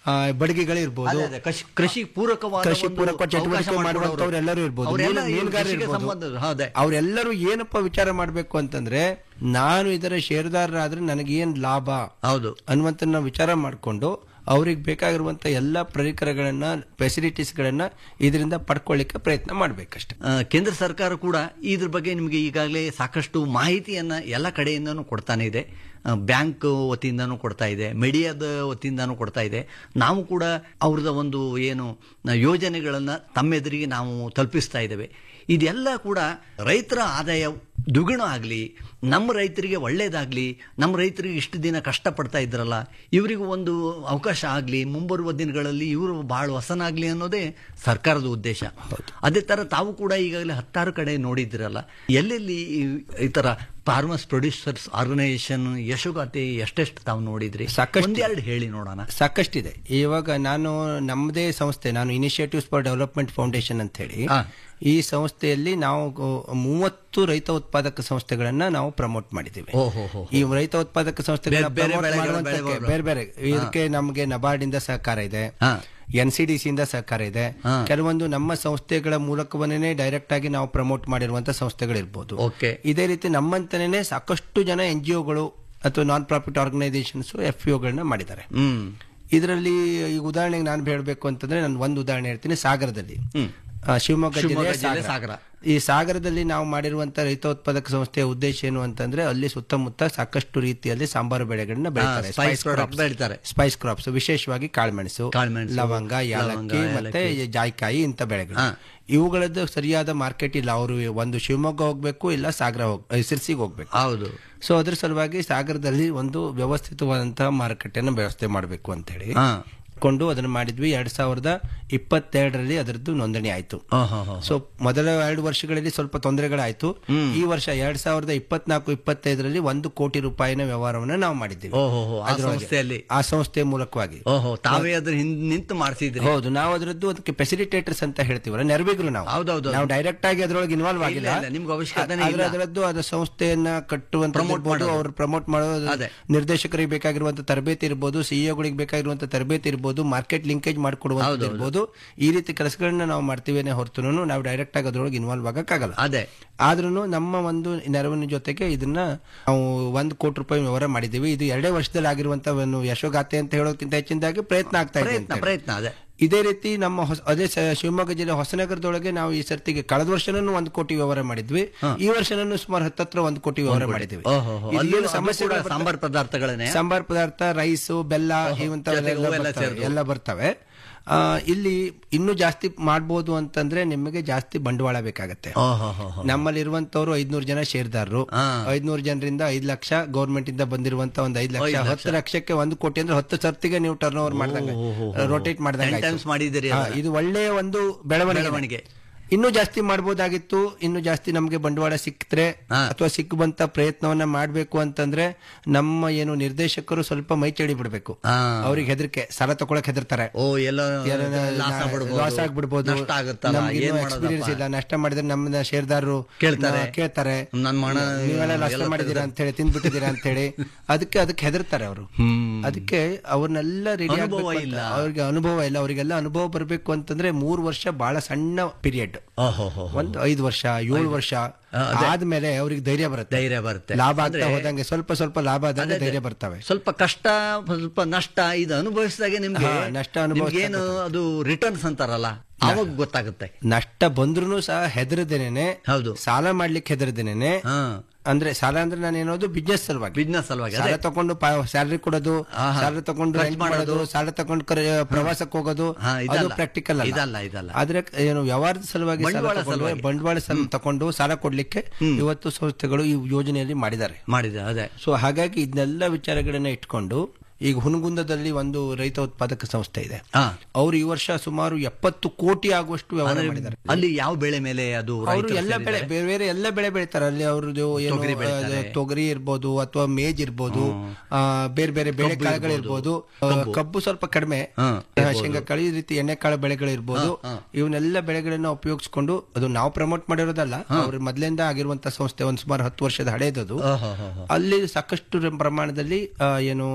ಆ, ಬಡಗಿಗಳಿರ್ಬೋದು ಅದೇ, ಅದೇ, ಕೃಷಿ- ಕೃಷಿ ಪೂರಕವಾದ ಕೃಷಿ ಒಂದು ಪೂರಕ ಚಟುವಟಿಕೆ ಅವಕಾಶ ಮಾಡುವಂತವ್ರು ಮಾಡಿಕೊಡೋರು. ಎಲ್ಲರೂ ಇರ್ಬೋದು ಅವರೆಲ್ಲ ಮೀನು- ಈ ಮೀನುಗಾರರು ಕೃಷಿಗೆ ಇರ್ಬೋದು. ಸಂಬಂಧ ಹೌದೇ ಅವರೆಲ್ಲರೂ ಏನಪ್ಪ ವಿಚಾರ ಮಾಡಬೇಕು ಅಂತಂದ್ರೆ ನಾನು ಇದರ ಷೇರುದಾರರಾದ್ರೆ ನನಗೇನ್ ಲಾಭ ಹೌದು ಅನ್ನುವಂತ ನಾವು ವಿಚಾರ ಮಾಡಿಕೊಂಡು ಅವ್ರಿಗೆ ಬೇಕಾಗಿರುವಂತ ಎಲ್ಲ ಪರಿಕರಗಳನ್ನ ಫೆಸಿಲಿಟೀಸ್ ಗಳನ್ನ ಇದರಿಂದ ಪಡ್ಕೊಳ್ಳಿಕ್ಕೆ ಪ್ರಯತ್ನ ಮಾಡ್ಬೇಕಷ್ಟೆ ಆ, ಕೇಂದ್ರ ಸರ್ಕಾರ ಕೂಡ ಇದ್ರ ಬಗ್ಗೆ ನಿಮಗೆ ಈಗಾಗಲೇ ಸಾಕಷ್ಟು ಮಾಹಿತಿಯನ್ನ ಎಲ್ಲ ಕಡೆಯಿಂದನೂ ಕೊಡ್ತಾನೆ ಇದೆ ಆ, ಬ್ಯಾಂಕ್ ವತಿಯಿಂದನೂ ಕೊಡ್ತಾ ಇದೆ ಮೀಡಿಯಾದ ವತಿಯಿಂದನೂ ಕೊಡ್ತಾ ಇದೆ ನಾವು ಕೂಡ ಅವ್ರದ ಒಂದು ಏನು ಆ, ಯೋಜನೆಗಳನ್ನ ತಮ್ಮೆದುರಿಗೆ ನಾವು ತಲುಪಿಸ್ತಾ ಇದ್ದೇವೆ ಇದೆಲ್ಲ ಕೂಡ ರೈತರ ಆದಾಯ ದ್ವಿಗುಣ ಆಗಲಿ ನಮ್ಮ ರೈತರಿಗೆ ಒಳ್ಳೇದಾಗ್ಲಿ ನಮ್ಮ ರೈತರಿಗೆ ಇಷ್ಟು ದಿನ ಕಷ್ಟಪಡ್ತಾ ಇದ್ರಲ್ಲ ಇವರಿಗೂ ಒಂದು ಅವಕಾಶ ಆಗಲಿ ಮುಂಬರುವ ದಿನಗಳಲ್ಲಿ ಇವರು ಬಹಳ ಹೊಸನಾಗ್ಲಿ ಅನ್ನೋದೇ ಸರ್ಕಾರದ ಉದ್ದೇಶ ಅದೇ ತರ ತಾವು ಕೂಡ ಈಗಾಗಲೇ ಹತ್ತಾರು ಕಡೆ ನೋಡಿದಿರಲ್ಲ ಎಲ್ಲೆಲ್ಲಿ ಈ- ಈ ತರ ಫಾರ್ಮರ್ಸ್ ಪ್ರೊಡ್ಯೂಸರ್ಸ್ ಆರ್ಗನೈಸೇಷನ್ ಯಶೋಗಾತಿ ಎಷ್ಟೆಷ್ಟು ತಾವು ನೋಡಿದ್ರಿ ಸಾಕಷ್ಟು. ಒಂದೆರಡು ಹೇಳಿ ನೋಡೋಣ ಸಾಕಷ್ಟಿದೆ ಇವಾಗ ನಾನು ನಮ್ಮದೇ ಸಂಸ್ಥೆ ನಾನು ಇನಿಷಿಯೇಟಿವ್ಸ್ ಫಾರ್ ಡೆವಲಪ್ಮೆಂಟ್ ಫೌಂಡೇಶನ್ ಅಂತ ಹೇಳಿ ಹಾ. ಈ ಸಂಸ್ಥೆಯಲ್ಲಿ ನಾವು ಮೂವತ್ತು ರೈತ ಉತ್ಪಾದಕ ಸಂಸ್ಥೆಗಳನ್ನ ನಾವು ಪ್ರಮೋಟ್ ಮಾಡಿದ್ದೀವಿ ಓಹೋ ಹೋ ಈ ರೈತ ಉತ್ಪಾದಕ ಸಂಸ್ಥೆಗಳನ್ನ ಬೇರೆ ಬೇರೆ promote ಬೆಳೆಗಳ ಮಾಡುವಂತಕ್ಕೆ ಬೆಳೆಗಳು. ಬೇರೆ ಬೇರೆ ಇದಕ್ಕೆ ನಮಗೆ ನಬಾರ್ಡ್ ಇಂದ ಸಹಕಾರ ಇದೆ ಹಾ. ಎನ್ ಸಿ ಡಿ ಇಂದ ಸಹಕಾರ ಇದೆ ಹಾ. ಕೆಲವೊಂದು ನಮ್ಮ ಸಂಸ್ಥೆಗಳ ಮೂಲಕವನ್ನೇ ಡೈರೆಕ್ಟ್ ಆಗಿ ನಾವು ಪ್ರಮೋಟ್ ಮಾಡಿರುವಂತ ಸಂಸ್ಥೆಗಳಿರ್ಬೋದು ಓಕೆ ಇದೇ ರೀತಿ ನಮ್ಮಂತನೇ ಸಾಕಷ್ಟು ಜನ ಎನ್ ಜಿ ಒಗಳು ಅಥವಾ ನಾನ್ ಪ್ರಾಫಿಟ್ ಆರ್ಗನೈಸೇಷನ್ಸ್ ಎಫ್ ಗಳನ್ನ ಮಾಡಿದ್ದಾರೆ ಹ್ಮ್ ಇದರಲ್ಲಿ ಈಗ ಉದಾಹರಣೆಗೆ ನಾನು ಹೇಳಬೇಕು ಅಂತಂದ್ರೆ ನಾನು ಒಂದು ಉದಾಹರಣೆ ಹೇಳ್ತೀನಿ ಸಾಗರದಲ್ಲಿ ಆ, ಶಿವಮೊಗ್ಗ ಶಿವಮೊಗ್ಗ ಜಿಲ್ಲೆಯ ಜಿಲ್ಲೆ ಸಾಗರ ಸಾಗರ. ಈ ಸಾಗರದಲ್ಲಿ ನಾವು ಮಾಡಿರುವಂತ ರೈತೋತ್ಪಾದಕ ಸಂಸ್ಥೆಯ ಉದ್ದೇಶ ಏನು ಅಂತಂದ್ರೆ ಅಲ್ಲಿ ಸುತ್ತಮುತ್ತ ಸಾಕಷ್ಟು ರೀತಿಯಲ್ಲಿ ಸಾಂಬಾರು ಬೆಳೆಗಳನ್ನ ಬೆಳೀತಾರೆ spice ಸ್ಪೈಸ್ product ಕ್ರಾಪ್ಸ್ ಬೆಳಿತಾರೆ. ಸ್ಪೈಸ್ ಕ್ರಾಪ್ಸ್ ವಿಶೇಷವಾಗಿ ಕಾಳುಮೆಣಸು ಕಾಳುಮೆಣಸು, ಲವಂಗ ಯಾಲಕ್ಕಿ ಲವಂಗ, ಮತ್ತೆ ಜಾಯ್ಕಾಯಿ ಇಂಥ ಬೆಳೆಗಳು ಹಾ. ಇವುಗಳದ್ದು ಸರಿಯಾದ ಮಾರ್ಕೆಟ್ ಇಲ್ಲ ಅವರು ಒಂದು ಶಿವಮೊಗ್ಗ ಹೋಗ್ಬೇಕು ಇಲ್ಲ ಸಾಗರ ಹೋಗ್ ಸಿರ್ಸಿಗೆ ಹೋಗ್ಬೇಕು ಹೌದು ಸೊ ಅದ್ರ ಸಲುವಾಗಿ ಸಾಗರದಲ್ಲಿ ಒಂದು ವ್ಯವಸ್ಥಿತವಾದಂತಹ ಮಾರುಕಟ್ಟೆನ ವ್ಯವಸ್ಥೆ ಮಾಡಬೇಕು ಅಂತ ಹೇಳಿ ಹಾ ಕೊಂಡು ಅದನ್ನ ಮಾಡಿದ್ವಿ ಎರಡ್ ಸಾವಿರದ ಇಪ್ಪತ್ತೆರಡರಲ್ಲಿ ಅದರದ್ದು ನೋಂದಣಿ ಆಯ್ತು ಹಾ, ಹಾ, ಹಾ. ಸೊ ಮೊದಲ ಎರಡು ವರ್ಷಗಳಲ್ಲಿ ಸ್ವಲ್ಪ ತೊಂದರೆಗಳಾಯ್ತು ಈ ವರ್ಷ ಎರಡ್ ಸಾವಿರದ ಇಪ್ಪತ್ನಾಲ್ಕು ಇಪ್ಪತ್ತೈದರಲ್ಲಿ ಒಂದು ಕೋಟಿ ರೂಪಾಯಿನ ವ್ಯವಹಾರವನ್ನ ನಾವು ಮಾಡಿದ್ದೀವಿ ಓಹೋ ಹೋ, ಆ ಅದ್ರೊಳಗೆ. ಸಂಸ್ಥೆಯಲ್ಲಿ ಆ ಸಂಸ್ಥೆ ಮೂಲಕವಾಗಿ ಓಹೋ ತಾವೇ ಅದ್ರ ಹಿಂದ್ ನಿಂತು ಮಾಡಿಸಿದ್ರಿ ಹೌದು ನಾವು ಅದರದ್ದು ಅದಕ್ಕೆ ಫೆಸಿಲಿಟೇಟರ್ಸ್ ಅಂತ ಹೇಳ್ತೀವಲ್ಲ ನೆರವೇಗರು ನಾವು ಹೌದೌದು. ನಾವು ಡೈರೆಕ್ಟ್ ಆಗಿ ಅದರೊಳಗೆ ಇನ್ವಾಲ್ವ್ ಆಗಿಲ್ಲ ಇಲ್ಲ, ನಿಮ್ಗೆ ಅವಶ್ಯಕತೆನೇ ಆದ್ರೆ ಇಲ್ಲ. ಅದರದ್ದು ಅದ ಸಂಸ್ಥೆಯನ್ನ ಕಟ್ಟುವಂತ Promote ಮಾಡೋದು. ಅವರು ಪ್ರಮೋಟ್ ಮಾಡೋದು ಅದೇ. ನಿರ್ದೇಶಕರಿಗೆ ಬೇಕಾಗಿರುವಂತ ತರಬೇತಿ ಇರ್ಬೋದು ಸಿಇಒಗಳಿಗೆ ಬೇಕಾಗಿರುವಂತ ತರಬೇತಿ ಇರ್ಬೋದು ಮಾರ್ಕೆಟ್ ಲಿಂಕೇಜ್ ಮಾಡಿಕೊಡುವಂತ ಇರ್ಬೋದು ಈ ರೀತಿ ಕೆಲಸಗಳನ್ನ ನಾವು ಮಾಡ್ತೀವೇನೆ ಹೊರತು ನಾವು ಡೈರೆಕ್ಟ್ ಆಗಿ ಅದ್ರೊಳಗೆ ಇನ್ವಾಲ್ವ್ ಆಗಕ್ಕಾಗಲ್ಲ ಅದೇ ಆದ್ರೂ ನಮ್ಮ ಒಂದು ನೆರವಿನ ಜೊತೆಗೆ ಇದನ್ನ ನಾವು ಒಂದು ಕೋಟಿ ರೂಪಾಯಿ ವ್ಯವಹಾರ ಮಾಡಿದ್ದೀವಿ ಇದು ಎರಡೇ ವರ್ಷದಲ್ಲಿ ಆಗಿರುವಂತ ಒಂದು ಯಶೋಗಾಥೆ ಅಂತ ಹೇಳೋದಕ್ಕಿಂತ ಹೆಚ್ಚಿನದಾಗಿ ಪ್ರಯತ್ನ ಆಗ್ತಾ ಇದೆ ಅಂತ ಪ್ರಯತ್ನ ಹೇಳಿ. ಪ್ರಯತ್ನ ಅದೇ ಇದೇ ರೀತಿ ನಮ್ಮ ಹೊಸ ಅದೇ ಸ- ಶಿವಮೊಗ್ಗ ಜಿಲ್ಲೆ ಹೊಸನಗರದೊಳಗೆ ನಾವು ಈ ಸರ್ತಿಗೆ ಕಳೆದ ವರ್ಷನೂ ಒಂದು ಕೋಟಿ ವ್ಯವಹಾರ ಮಾಡಿದ್ವಿ ಈ ವರ್ಷನೂ ಸುಮಾರು ಹತ್ತತ್ರ ಒಂದು ಕೋಟಿ ವ್ಯವಹಾರ ಮಾಡಿದ್ವಿ ಓಹೋ ಹೋ. ಇಲ್ಲಿ ಅಲ್ಲೂ ಏನು ಅದು ಸಮಸ್ಯೆಗಳು ಕೂಡ ಬರ್ತಾ- ಸಾಂಬಾರ್ ಪದಾರ್ಥಗಳನ್ನೇ ಸಾಂಬಾರ್ ಪದಾರ್ಥ ರೈಸು ಬೆಲ್ಲ ಇವಂತವೆಲ್ಲ ಜೊತೆಗೆ ಹೂವೆಲ್ಲ ಬರ್ತವೆ. ಸೇರ್ದು. ಎಲ್ಲ ಬರ್ತವೆ ಆ, ಇಲ್ಲಿ ಇನ್ನೂ ಜಾಸ್ತಿ ಮಾಡ್ಬೋದು ಅಂತಂದ್ರೆ ನಿಮಗೆ ಜಾಸ್ತಿ ಬಂಡವಾಳ ಬೇಕಾಗತ್ತೆ ಓಹೋ ಹೋ ಹೋ. ನಮ್ಮಲ್ಲಿ ಇರುವಂತವ್ರು ಐದ್ನೂರು ಜನ ಷೇರ್ದಾರರು ಹಾ. ಐದ್ನೂರು ಜನರಿಂದ ಐದ್ ಲಕ್ಷ ಗೌರ್ಮೆಂಟ್ ಇಂದ ಬಂದಿರುವಂತ ಒಂದು ಐದ್ ಲಕ್ಷ ಐದ್ ಲಕ್ಷ. ಹತ್ತು ಲಕ್ಷಕ್ಕೆ ಒಂದು ಕೋಟಿ ಅಂದ್ರೆ ಹತ್ತು ಸರ್ತಿಗೆ ನೀವು ಟರ್ನ್ ಓವರ್ ಮಾಡ್ದಂಗೆ ಓ, ಹೋ, ಹೋ. ರೊಟೇಟ್ Ten ಮಾಡ್ದಂಗೆ times ಮಾಡಿದ್ದೀರಿ ಹಾ, ಅದನ್ನ. ಇದು ಒಳ್ಳೆಯ ಒಂದು ಬೆಳವಣಿಗೆ ಬೆಳವಣಿಗೆ. ಇನ್ನೂ ಜಾಸ್ತಿ ಮಾಡ್ಬೋದಾಗಿತ್ತು ಇನ್ನೂ ಜಾಸ್ತಿ ನಮಗೆ ಬಂಡವಾಳ ಸಿಕ್ತ್ರೆ ಹಾ. ಅಥವಾ ಸಿಕ್ಕುವಂತ ಪ್ರಯತ್ನವನ್ನ ಮಾಡ್ಬೇಕು ಅಂತಂದ್ರೆ ನಮ್ಮ ಏನು ನಿರ್ದೇಶಕರು ಸ್ವಲ್ಪ ಮೈ ಚಳಿ ಬಿಡ್ಬೇಕು ಹಾ. ಅವ್ರಿಗೆ ಹೆದರಿಕೆ ಸಾಲ ತಗೊಳಕ್ ಹೆದರ್ತಾರೆ ಓ ಎಲ್ಲ ಲಾಸ್ ಆಗ್ಬಿಡ್ಬೋದು. ಲಾಸ್ ಆಗ್ಬಿಡ್ಬೋದು ನಷ್ಟ ಆಗುತ್ತಲ್ಲ ನಮ್ಗೆ ಏನ್ ಇನ್ನೂ ಮಾಡೋದಪ್ಪ? ಎಕ್ಸ್ಪೀರಿಯನ್ಸ್ ಇಲ್ಲ ನಷ್ಟ ಮಾಡಿದ್ರೆ ನಮ್ಮ ಷೇರ್ದಾರರು ಕೇಳ್ತಾರೆ. ನ- ಕೇಳ್ತಾರೆ ನನ್ ಮಣ ನೀವೆಲ್ಲ ನಷ್ಟ ಎಲ್ಲ ಮಾಡಿದೀರಾ ಅಂತ ಹೇಳಿ ತಿಂದ್ಬಿಟ್ಟಿದ್ದೀರಾ ಅಂತ ಹೇಳಿ ಅದಕ್ಕೆ ಅದಕ್ಕೆ ಹೆದರ್ತಾರೆ ಅವರು ಅದಕ್ಕೆ ಅವ್ರನ್ನೆಲ್ಲ ರೆಡಿ ಅನುಭವ ಇಲ್ಲ. ಅವ್ರಿಗೆ ಅನುಭವ ಇಲ್ಲ ಅವರಿಗೆಲ್ಲ ಅನುಭವ ಬರಬೇಕು ಅಂತಂದ್ರೆ ಮೂರು ವರ್ಷ ಬಹಳ ಸಣ್ಣ ಪೀರಿಯಡ್ ಓಹೋ ಹೋ ಹೋ. ಒಂದು ಐದು ವರ್ಷ ಏಳು ವರ್ಷ ಆ, ಅದೇ. ಆದ್ಮೇಲೆ ಅವ್ರಿಗೆ ಧೈರ್ಯ ಬರುತ್ತೆ ಧೈರ್ಯ ಬರುತ್ತೆ ಲಾಭ ಆಗ್ತಾ ಅಂದ್ರೆ ಹೋದಂಗೆ ಸ್ವಲ್ಪ ಸ್ವಲ್ಪ ಲಾಭ ಆದಂಗೆ ಅದೇ, ಧೈರ್ಯ ಬರ್ತವೆ ಸ್ವಲ್ಪ ಕಷ್ಟ ಸ್ವಲ್ಪ ನಷ್ಟ ಇದು ಅನುಭವಿಸಿದಾಗೆ ನಿಮ್ಗೆ ಹಾ, ನಷ್ಟ ಅನುಭವಿಸ್ದಾಗ ಏನು ಅದು ರಿಟರ್ನ್ಸ್ ಅಂತಾರಲ್ಲ ಅವಾಗ ಗೊತ್ತಾಗುತ್ತೆ ನಷ್ಟ ಬಂದ್ರೂ ಸಹ ಹೆದರದೇನೆ ಹೌದು ಸಾಲ ಮಾಡ್ಲಿಕ್ಕೆ ಹೆದರದೇನೆ ಹಾ ಅಂದ್ರೆ ಸಾಲ ಅಂದ್ರೆ ನಾನು ಏನೋದು ಬಿಸ್ನೆಸ್ ಸಲುವಾಗಿ ಬಿಸ್ನೆಸ್ ಸಲುವಾಗಿ ಸಾಲ ಅದೇ ತಕೊಂಡು ಸ್ಯಾಲರಿ ಕೊಡೋದು ಆಹಾ. ಸಾಲ ತಕೊಂಡು ಖರ್ಚು rent ಮಾಡೋದು ಮಾಡೋದು. ಸಾಲ ತಕೊಂಡು ಪ್ರವಾಸಕ್ಕೆ ಹೋಗೋದು ಹಾ, ಅದು ಇದಲ್ಲ. ಪ್ರಾಕ್ಟಿಕಲ್ ಅಲ್ಲ ಇದಲ್ಲ, ಇದಲ್ಲ. ಆದ್ರೆ ಏನು ವ್ಯವಹಾರದ ಸಲುವಾಗಿ ಸಾಲ ಬಂಡವಾಳ ತಗೊಂಡು, ಸಲುವಾಗಿ. ಬಂಡವಾಳ ಸಲ ತಕೊಂಡು ಸಾಲ ಕೊಡ್ಲಿಕ್ಕೆ ಇವತ್ತು ಸಂಸ್ಥೆಗಳು ಈ ಯೋಜನೆಯಲ್ಲಿ ಮಾಡಿದ್ದಾರೆ ಮಾಡಿದೆ ಅದೇ ಸೊ ಹಾಗಾಗಿ ಇದನ್ನೆಲ್ಲ ವಿಚಾರಗಳನ್ನ ಇಟ್ಕೊಂಡು ಈಗ ಹುನಗುಂದದಲ್ಲಿ ಒಂದು ರೈತ ಉತ್ಪಾದಕ ಸಂಸ್ಥೆ ಇದೆ ಹಾ ಅವರು ಈ ವರ್ಷ ಸುಮಾರು ಎಪ್ಪತ್ತು ಕೋಟಿ ಆಗುವಷ್ಟು ವ್ಯವಹಾರ ಅಂದ್ರೆ ಮಾಡಿದ್ದಾರೆ ಅಲ್ಲಿ ಯಾವ ಬೆಳೆ ಮೇಲೆ ಅದು ಅವರು ರೈತರು ಎಲ್ಲ ಬೆಳೆ ಸೇರಿದ್ದಾರೆ? ಬೇರೆ ಬೇರೆ ಎಲ್ಲ ಬೆಳೆ ಬೆಳಿತಾರೆ ಅಲ್ಲಿ ಅವ್ರದ್ದು ಏನು ತೊಗರಿ ಬೆಳಿತಾರೆ. ಆ, ತೊಗರಿ ಇರ್ಬೋದು ಅಥವಾ ಮೇಜ್ ಇರ್ಬೋದು ಆ, ಬೇರೆ ಬೇರೆ ಬೇಳೆ ಕಾಳುಗಳಿರ್ಬೋದು ಆ, ಕಬ್ಬು ಸ್ವಲ್ಪ ಕಡಿಮೆ ಹಾ, ಆ, ಶೇಂಗಾಕಾಳು ಈ ರೀತಿ ಎಣ್ಣೆಕಾಳು ಬೆಳೆಗಳಿರ್ಬೋದು ಇವನ್ನೆಲ್ಲ ಬೆಳೆಗಳನ್ನ ಉಪಯೋಗಿಸ್ಕೊಂಡು ಅದು ನಾವು ಪ್ರಮೋಟ್ ಮಾಡಿರೋದಲ್ಲ ಅವ್ರ ಮೊದಲಿಂದ ಆಗಿರುವಂತ ಸಂಸ್ಥೆ ಒಂದ್ ಸುಮಾರು ಹತ್ತು ವರ್ಷದ ಹಳೇದದು ಓಹೋ ಹೋ ಹೋ. ಅಲ್ಲಿ ಸಾಕಷ್ಟು ಪ್ರಮಾಣದಲ್ಲಿ ಆ, ಏನು ಲಾಭಗಳು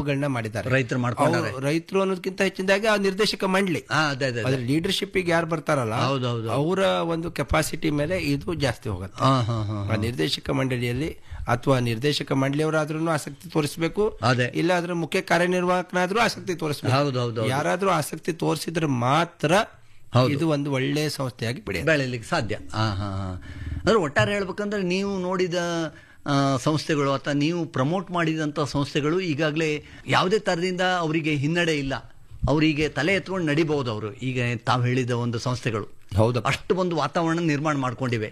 ಲ್ಯಾಬ್ಗಳನ್ನ ಮಾಡಿದ್ದಾರೆ ರೈತರು ಮಾಡ್ಕೊಂಡಾರೆ. ಅವ್ರು ರೈತರು ಅನ್ನೋದಕ್ಕಿಂತ ಹೆಚ್ಚಿನದಾಗಿ ಆ ನಿರ್ದೇಶಕ ಮಂಡಳಿ ಹಾ ಅದೇ ಅದೇ ಅದ್ರ ಲೀಡರ್ಶಿಪ್ ಯಾರು ಬರ್ತಾರಲ್ಲ ಹೌದು, ಹೌದು. ಅವರ ಒಂದು ಕೆಪಾಸಿಟಿ ಮೇಲೆ ಇದು ಜಾಸ್ತಿ ಹೋಗುತ್ತೆ ಹಾ ಹಾ ಹಾ ಆ ನಿರ್ದೇಶಕ ಮಂಡಳಿಯಲ್ಲಿ ಅಥವಾ ನಿರ್ದೇಶಕ ಮಂಡಳಿಯವರಾದ್ರೂ ಆಸಕ್ತಿ ತೋರಿಸಬೇಕು ಅದೇ. ಇಲ್ಲ ಅದ್ರ ಮುಖ್ಯ ಕಾರ್ಯನಿರ್ವಾಹಕನಾದ್ರೂ ಆಸಕ್ತಿ ತೋರಿಸಬೇಕು ಹೌದು, ಹೌದು, ಹೌದು. ಯಾರಾದ್ರೂ ಆಸಕ್ತಿ ತೋರಿಸಿದ್ರೆ ಮಾತ್ರ ಹೌದು. ಇದು ಒಂದು ಒಳ್ಳೆ ಸಂಸ್ಥೆಯಾಗಿ ಬೆಳೆಯುತ್ತೆ ಬೆಳೆಯಲಿಕ್ಕೆ ಸಾಧ್ಯ ಹಾ ಹಾ ಹಾ ಅಂದ್ರೆ ಒಟ್ಟಾರೆ ಹೇಳ್ಬೇಕಂದ್ರೆ ನೀವು ನೋಡಿದ ಆ, ಸಂಸ್ಥೆಗಳು ಅಥವಾ ನೀವು ಪ್ರಮೋಟ್ ಮಾಡಿದಂಥ ಸಂಸ್ಥೆಗಳು ಈಗಾಗಲೇ ಯಾವುದೇ ಥರದಿಂದ ಅವರಿಗೆ ಹಿನ್ನಡೆ ಇಲ್ಲ ಅವರಿಗೆ ತಲೆ ಎತ್ಕೊಂಡು ನಡಿಬಹುದು ಅವರು ಈಗ ತಾವು ಹೇಳಿದ ಒಂದು ಸಂಸ್ಥೆಗಳು ಹೌದಪ್ಪ ಅಷ್ಟು ಒಂದು ವಾತಾವರಣ ನಿರ್ಮಾಣ ಮಾಡ್ಕೊಂಡಿವೆ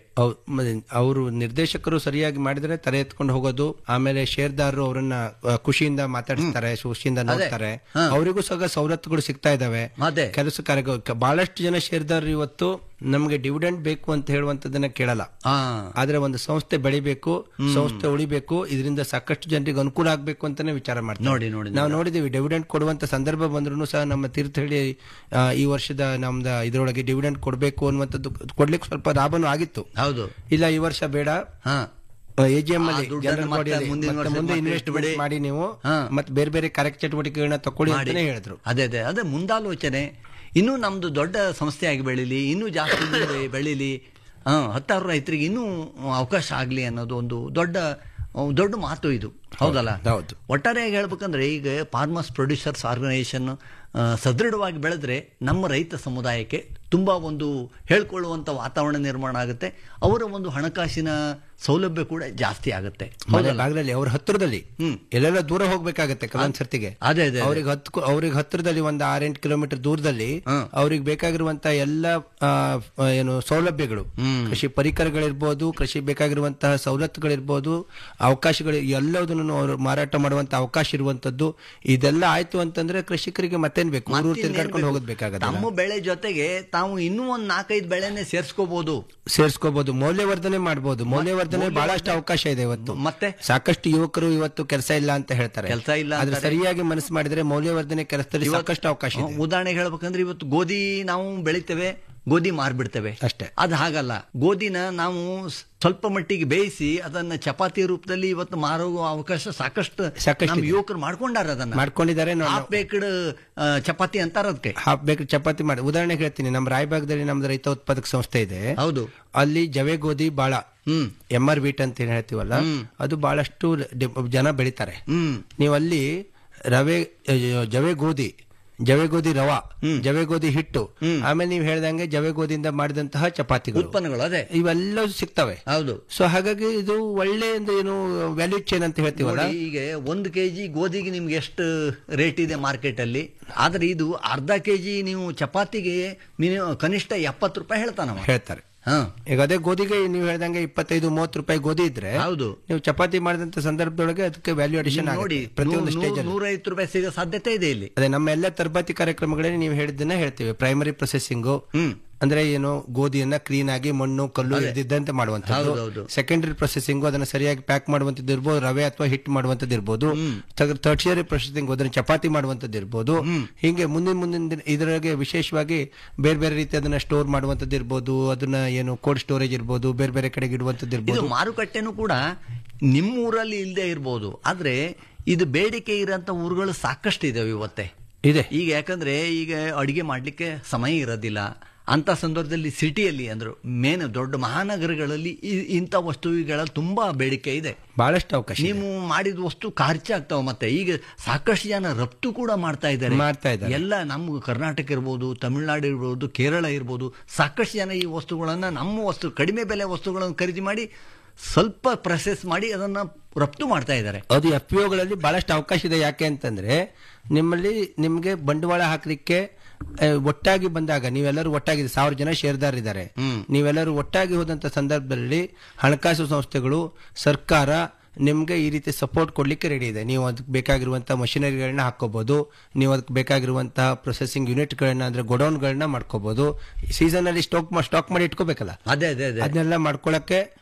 ಅವರು ನಿರ್ದೇಶಕರು ಸರಿಯಾಗಿ ಮಾಡಿದ್ರೆ ತಲೆ ಎತ್ಕೊಂಡು ಹೋಗೋದು ಆಮೇಲೆ ಶೇರ್ದಾರರು ಅವರನ್ನ ಆ, ಖುಷಿಯಿಂದ ಮಾತಾಡಿಸ್ತಾರೆ ಖುಷಿಯಿಂದ ನೋಡ್ತಾರೆ ಅವರಿಗೂ ಸಹ ಸವಲತ್ತುಗಳು ಸಿಗ್ತಾ ಇದಾವೆ ಅದೇ. ಕೆಲಸ ಕಾರ್ಯ ಬಹಳಷ್ಟು ಜನ ಶೇರ್ದಾರರು ಇವತ್ತು ನಮಗೆ ಡಿವಿಡೆಂಡ್ ಬೇಕು ಅಂತ ಹೇಳುವಂತದನ್ನ ಕೇಳಲ್ಲ ಹಾ ಆದ್ರೆ ಒಂದು ಸಂಸ್ಥೆ ಬೆಳಿಬೇಕು ಸಂಸ್ಥೆ ಉಳಿಬೇಕು ಇದರಿಂದ ಸಾಕಷ್ಟು ಜನರಿಗೆ ಅನುಕೂಲ ಆಗ್ಬೇಕು ಅಂತಾನೆ ವಿಚಾರ ಮಾಡ್ತಾರೆ ನೋಡಿ, ನೋಡಿ, ನಾವು ನೋಡಿದೀವಿ ಡಿವಿಡೆಂಡ್ ಕೊಡುವಂತ ಸಂದರ್ಭ ಬಂದ್ರು ಸಹ ನಮ್ಮ ತೀರ್ಥಹಳ್ಳಿ ಆ, ಈ ವರ್ಷದ ನಮ್ದ ಇದರೊಳಗೆ ಡಿವಿಡೆಂಡ್ ಕೊಡಬೇಕು ಅನ್ನುವಂಥದ್ದು ಕೊಡ್ಲಿಕ್ಕೆ ಸ್ವಲ್ಪ ಲಾಭನೂ ಆಗಿತ್ತು ಹೌದು ಇಲ್ಲ ಈ ವರ್ಷ ಬೇಡ ಹಾ ಎಜಿಎಂ ಆ ಅಲ್ಲಿ ದುಡ್ಡನ್ನ ಜನರಲ್ ಮತ್ತೆ ಬಾಡಿಯಲ್ಲಿ ಮುಂದಿನ ಮತ್ತೆ ವರ್ಷ ಮುಂದೆ ಮತ್ತೆ ಇನ್ವೆಸ್ಟ್ಮೆಂಟ್ ಇಟ್ಬಿಡಿ. ಮಾಡಿ ನೀವು ಹಾ. ಮತ್ತೆ ಬೇರೆ ಬೇರೆ ಕಾರ್ಯಚಟುವಟಿಕೆಗಳನ್ನ ತಕೊಳ್ಳಿ ಅಂತಾನೆ ಹೇಳಿದ್ರು ಅದೇ ಅದೇ ಅದೇ ಮುಂದಾಲೋಚನೆ ಇನ್ನೂ ನಮ್ದು ದೊಡ್ಡ ಸಂಸ್ಥೆಯಾಗಿ ಬೆಳೀಲಿ ಇನ್ನೂ ಜಾಸ್ತಿ ಮುಂದೆ ಬೆಳೀಲಿ ಹಾ ಹತ್ತಾರು ರೈತರಿಗೆ ಇನ್ನೂ ಅವಕಾಶ ಆಗಲಿ ಅನ್ನೋದು ಒಂದು ದೊಡ್ಡ ದೊಡ್ಡ ಮಾತು ಇದು ಹೌದಲ್ಲ ಹೌದು. ಒಟ್ಟಾರೆಯಾಗಿ ಹೇಳ್ಬೇಕಂದ್ರೆ ಈಗ ಫಾರ್ಮರ್ಸ್ ಪ್ರೊಡ್ಯೂಸರ್ಸ್ ಆರ್ಗನೈಸೇಷನ್ ಸದೃಢವಾಗಿ ಬೆಳೆದ್ರೆ ನಮ್ಮ ರೈತ ಸಮುದಾಯಕ್ಕೆ ತುಂಬಾ ಒಂದು ಹೇಳ್ಕೊಳ್ಳುವಂತ ವಾತಾವರಣ ನಿರ್ಮಾಣ ಆಗುತ್ತೆ ಅವರ ಒಂದು ಹಣಕಾಸಿನ ಸೌಲಭ್ಯ ಕೂಡ ಜಾಸ್ತಿ ಆಗುತ್ತೆ ಮನೆ ಬಾಗಿಲಲ್ಲಿ ಅವ್ರ ಹತ್ತಿರದಲ್ಲಿ ಹ್ಮ್. ಎಲ್ಲೆಲ್ಲ ದೂರ ಹೋಗ್ಬೇಕಾಗತ್ತೆ ಕೆಲವೊಂದ್ ಸರ್ತಿಗೆ ಅದೇ ಅದೇ ಅದೇ. ಅವ್ರಿಗೆ ಹತ್ತು ಅವ್ರಿಗೆ ಹತ್ತಿರದಲ್ಲಿ ಒಂದು ಆರೆಂಟು ಕಿಲೋಮೀಟರ್ ದೂರದಲ್ಲಿ ಹ್ಮ್. ಅವ್ರಿಗೆ ಬೇಕಾಗಿರುವಂತ ಎಲ್ಲ ಆ, ಆ, ಏನು ಸೌಲಭ್ಯಗಳು ಕೃಷಿ ಪರಿಕರಗಳಿರ್ಬೋದು ಕೃಷಿ ಬೇಕಾಗಿರುವಂತಹ ಸವಲತ್ತುಗಳಿರ್ಬೋದು ಅವಕಾಶಗಳು ಎಲ್ಲದನ್ನು ಅವರು ಮಾರಾಟ ಮಾಡುವಂತ ಅವಕಾಶ ಇರುವಂತದ್ದು ಇದೆಲ್ಲ ಆಯ್ತು ಅಂತಂದ್ರೆ ಕೃಷಿಕರಿಗೆ ಮತ್ತೇನ್ ಬೇಕು ಊರು ಮತ್ತಿನ್ನೇನ್ ತಿರ್ಗಾಡ್ಕೊಂಡು ಬೇಕು? ಹೋಗೋದ್ಬೇಕಾಗತ್ತೆ ತಮ್ಮ ಬೆಳೆ ಜೊತೆಗೆ ತಾವು ಇನ್ನೂ ಒಂದ್ ನಾಲ್ಕೈದು ಬೆಳೆನೆ ಸೇರ್ಸ್ಕೋಬಹುದು ಸೇರ್ಸ್ಕೋಬಹುದು ಮೌಲ್ಯವರ್ಧನೆ ಮಾಡಬಹುದು ಮೌಲ್ಯವರ್ಧನೆ ಬಹಳಷ್ಟು ಅವಕಾಶ ಇದೆ ಇವತ್ತು ಮತ್ತೆ ಸಾಕಷ್ಟು ಯುವಕರು ಇವತ್ತು ಕೆಲಸ ಇಲ್ಲ ಅಂತ ಹೇಳ್ತಾರೆ ಕೆಲ್ಸ ಇಲ್ಲ ಆದ್ರೆ ಅಂತಾರೆ. ಸರಿಯಾಗಿ ಮನಸ್ಸು ಮಾಡಿದ್ರೆ ಮೌಲ್ಯವರ್ಧನೆ ಕೆಲಸದಲ್ಲಿ ಸಾಕಷ್ಟು ಅವಕಾಶ ಇದೆ ಉದಾಹರಣೆಗೆ ಹೇಳ್ಬೇಕಂದ್ರೆ ಇವತ್ತು ಗೋಧಿ ನಾವು ಬೆಳಿತೇವೆ ಗೋಧಿ ಮಾರ್ಬಿಡ್ತೇವೆ ಅಷ್ಟೇ. ಅದು ಹಾಗಲ್ಲ ಗೋಧಿನ ನಾವು ಸ್- ಸ್ವಲ್ಪ ಮಟ್ಟಿಗೆ ಬೇಯಿಸಿ ಅದನ್ನ ಚಪಾತಿ ರೂಪದಲ್ಲಿ ಇವತ್ತು ಮಾರೋ ಅವಕಾಶ ಸಾಕಷ್ಟು ಸಾಕಷ್ಟು ನಮ್ಮ ಇದೆ. ಯುವಕರು ಮಾಡ್ಕೊಂಡಾರ ಅದನ್ನ ಮಾಡ್ಕೊಂಡಿದ್ದಾರೆ ನಾವು- ಹಾಫ್ ಬೇಕ್ಡ್ ಚಪಾತಿ ಅಂತಾರ ಅದಕ್ಕೆ ಹಾಕ್ಬೇಕು ಚಪಾತಿ ಮಾಡಿ ಉದಾಹರಣೆಗೆ ಹೇಳ್ತೀನಿ ನಮ್ಮ ರಾಯಬಾಗದಲ್ಲಿ ನಮ್ದು ರೈತ ಉತ್ಪಾದಕ ಸಂಸ್ಥೆ ಇದೆ ಹೌದು ಅಲ್ಲಿ ಜವೆ ಗೋಧಿ ಬಾಳ ಹ್ಮ್ ಎಂ ಆರ್ ವೀಟ್ ಅಂತ ಏನ್ ಹೇಳ್ತೀವಲ್ಲ ಅದು ಬಹಳಷ್ಟು ಡಿ- ಜನ ಬೆಳಿತಾರೆ ಹ್ಮ್ ನೀವು ಅಲ್ಲಿ ರವೆ ಅಹ್, ಜವೆ ಗೋಧಿ ಜವೆ ಗೋಧಿ ರವಾ ಜವೆ ಗೋಧಿ ಹಿಟ್ಟು ಆಮೇಲೆ ನೀವು ಹೇಳ್ದಂಗೆ ಜವೆ ಗೋಧಿಯಿಂದ ಮಾಡಿದಂತಹ ಚಪಾತಿಗಳು ಉತ್ಪನ್ನಗಳು ಅದೇ ಇವೆಲ್ಲ ಸಿಗ್ತವೆ ಹೌದು ಸೊ ಹಾಗಾಗಿ ಇದು ಒಳ್ಳೆ ಒಂದು ಏನು ವ್ಯಾಲ್ಯೂ ಚೈನ್ ಅಂತ ಹೇಳ್ತೀವಲ್ಲ ನೋಡಿ, ಈಗ ಒಂದು ಕೆಜಿ ಗೋಧಿಗೆ ನಿಮ್ಗೆ ಎಷ್ಟು ರೇಟ್ ಇದೆ ಮಾರ್ಕೆಟ್ ಅಲ್ಲಿ ಆದ್ರೆ ಇದು ಅರ್ಧ ಕೆಜಿ ನೀವು ಚಪಾತಿಗೆ ಮಿನಿಮಮ್ ಕನಿಷ್ಠ ಎಪ್ಪತ್ತು ರೂಪಾಯಿ ಹೇಳ್ತಾನವ ಹೇಳ್ತಾರೆ ಹಾ ಈಗ ಅದೇ ಗೋಧಿಗೆ ನೀವು ಹೇಳ್ದಂಗೆ ಇಪ್ಪತ್ತೈದು ಮೂವತ್ತು ರೂಪಾಯಿ ಗೋಧಿ ಇದ್ರೆ ಹೌದು ನೀವು ಚಪಾತಿ ಮಾಡಿದಂತ ಸಂದರ್ಭದೊಳಗೆ ಅದಕ್ಕೆ ವ್ಯಾಲ್ಯೂ ಅಡಿಷನ್ ನೋಡಿ ಆಗುತ್ತೆ ಪ್ರತಿಯೊಂದು ನೂರು- ಸ್ಟೇಜ್ ಅಲ್ಲಿ ನೂರೈವತ್ತು ರೂಪಾಯಿ ಸಿಗೋ ಸಾಧ್ಯತೆ ಇದೆ ಇಲ್ಲಿ ಅದೇ ನಮ್ಮ ಎಲ್ಲ ತರಬೇತಿ ಕಾರ್ಯಕ್ರಮಗಳಲ್ಲಿ ನೀವು ಹೇಳಿದ್ದನ್ನ ಹೇಳ್ತೀವಿ ಪ್ರೈಮರಿ ಪ್ರೊಸೆಸಿಂಗ್ ಹ್ಮ್ ಅಂದ್ರೆ ಏನು ಗೋಧಿಯನ್ನ ಕ್ಲೀನ್ ಆಗಿ ಮಣ್ಣು ಕಲ್ಲು ಇದ್ದಿದ್ದಂತೆ ಮಾಡುವಂತದ್ದು ಹೌದೌದು. ಸೆಕೆಂಡರಿ ಪ್ರೊಸೆಸಿಂಗ್ ಅದನ್ನ ಸರಿಯಾಗಿ ಪ್ಯಾಕ್ ಮಾಡುವಂತದ್ದು ಇರ್ಬೋದು ರವೆ ಅಥವಾ ಹಿಟ್ ಮಾಡುವಂತದ್ದು ಇರ್ಬೋದು ಥರ್ಡ್ ಪ್ರೊಸೆಸಿಂಗ್ ಅದನ್ನ ಚಪಾತಿ ಮಾಡುವಂತದ್ದು ಇರ್ಬೋದು ಹಿಂಗೆ ಮುಂದಿನ ಮುಂದಿನ ದಿನ ಇದರೊಳಗೆ ವಿಶೇಷವಾಗಿ ಬೇರೆ ಬೇರೆ ರೀತಿ ಅದನ್ನ ಸ್ಟೋರ್ ಮಾಡುವಂತದ್ದು ಇರ್ಬೋದು ಅದನ್ನ ಏನು ಕೋಲ್ಡ್ ಸ್ಟೋರೇಜ್ ಇರ್ಬೋದು ಬೇರೆ ಬೇರೆ ಕಡೆಗೆ ಇಡುವಂತದ್ದು ಇದು ಇರ್ಬೋದು ಮಾರುಕಟ್ಟೆನೂ ಕೂಡ ನಿಮ್ಮ ಊರಲ್ಲಿ ಇಲ್ಲದೆ ಇರ್ಬೋದು ಆದ್ರೆ ಇದು ಬೇಡಿಕೆ ಇರೋಂಥ ಊರುಗಳು ಸಾಕಷ್ಟು ಇದಾವೆ ಇವತ್ತೆ ಇದೆ ಈಗ ಯಾಕಂದ್ರೆ ಈಗ ಅಡಿಗೆ ಮಾಡ್ಲಿಕ್ಕೆ ಸಮಯ ಇರೋದಿಲ್ಲ ಅಂತ ಸಂದರ್ಭದಲ್ಲಿ ಸಿಟಿಯಲ್ಲಿ ಅಂದ್ರೆ ಮೇನ್ ದೊಡ್ಡ ಮಹಾನಗರಗಳಲ್ಲಿ ಈ- ಇಂಥ ವಸ್ತುಗಳ ತುಂಬಾ ಬೇಡಿಕೆ ಇದೆ ಬಹಳಷ್ಟು ಅವಕಾಶ ಇದೆ. ನೀವು ಮಾಡಿದ ವಸ್ತು ಖರ್ಚಾಗ್ತಾವ ಮತ್ತೆ ಈಗ ಸಾಕಷ್ಟು ಜನ ರಫ್ತು ಕೂಡ ಮಾಡ್ತಾ ಇದ್ದಾರೆ ಮಾಡ್ತಾ ಇದ್ದಾರೆ. ಎಲ್ಲ ನಮ್ಮ ಕರ್ನಾಟಕ ಇರ್ಬೋದು ತಮಿಳುನಾಡು ಇರ್ಬೋದು ಕೇರಳ ಇರ್ಬೋದು ಸಾಕಷ್ಟು ಜನ ಈ ವಸ್ತುಗಳನ್ನ ನಮ್ಮ ವಸ್ತು ಕಡಿಮೆ ಬೆಲೆ ವಸ್ತುಗಳನ್ನು ಖರೀದಿ ಮಾಡಿ ಸ್ವಲ್ಪ ಪ್ರೊಸೆಸ್ ಮಾಡಿ ಅದನ್ನ ರಫ್ತು ಮಾಡ್ತಾ ಇದ್ದಾರೆ ಅದು ಎಫ್ ಗಳಲ್ಲಿ ಬಹಳಷ್ಟು ಅವಕಾಶ ಇದೆ ಯಾಕೆ ಅಂತಂದ್ರೆ ನಿಮ್ಮಲ್ಲಿ ನಿಮ್ಗೆ ಬಂಡವಾಳ ಹಾಕ್ಲಿಕ್ಕೆ ಆ, ಒಟ್ಟಾಗಿ ಬಂದಾಗ ನೀವೆಲ್ಲರೂ ಒಟ್ಟಾಗಿ ಸಾವಿರ ಜನ ಷೇರ್ದಾರಿದ್ದಾರೆ ನೀವೆಲ್ಲರೂ ಒಟ್ಟಾಗಿ ಹೋದಂತ ಸಂದರ್ಭದಲ್ಲಿ ಹಣಕಾಸು ಸಂಸ್ಥೆಗಳು ಸರ್ಕಾರ ನಿಮ್ಗೆ ಈ ರೀತಿ ಸಪೋರ್ಟ್ ಕೊಡ್ಲಿಕ್ಕೆ ರೆಡಿ ಇದೆ ನೀವು ಅದಕ್ಕೆ ಬೇಕಾಗಿರುವಂತಹ ಮಷಿನರಿಗಳನ್ನ ಹಾಕೋಬಹುದು ನೀವು ಅದಕ್ಕೆ ಬೇಕಾಗಿರುವಂತಹ ಪ್ರೊಸೆಸಿಂಗ್ ಯೂನಿಟ್ಗಳನ್ನ ಅಂದ್ರೆ ಗೋಡೌನ್ಗಳನ್ನ ಮಾಡ್ಕೋಬಹುದು ಸೀಸನ್ ಅಲ್ಲಿ ಸ್ಟಾಕ್ ಸ್ಟಾಕ್ ಮಾಡಿ ಇಟ್ಕೋಬೇಕಲ್ಲ ಅದೇ ಅದೇ ಅದೇ ಅದನ್ನೆಲ್ಲ ಮಾಡ್ಕೊಳಕ್ಕೆ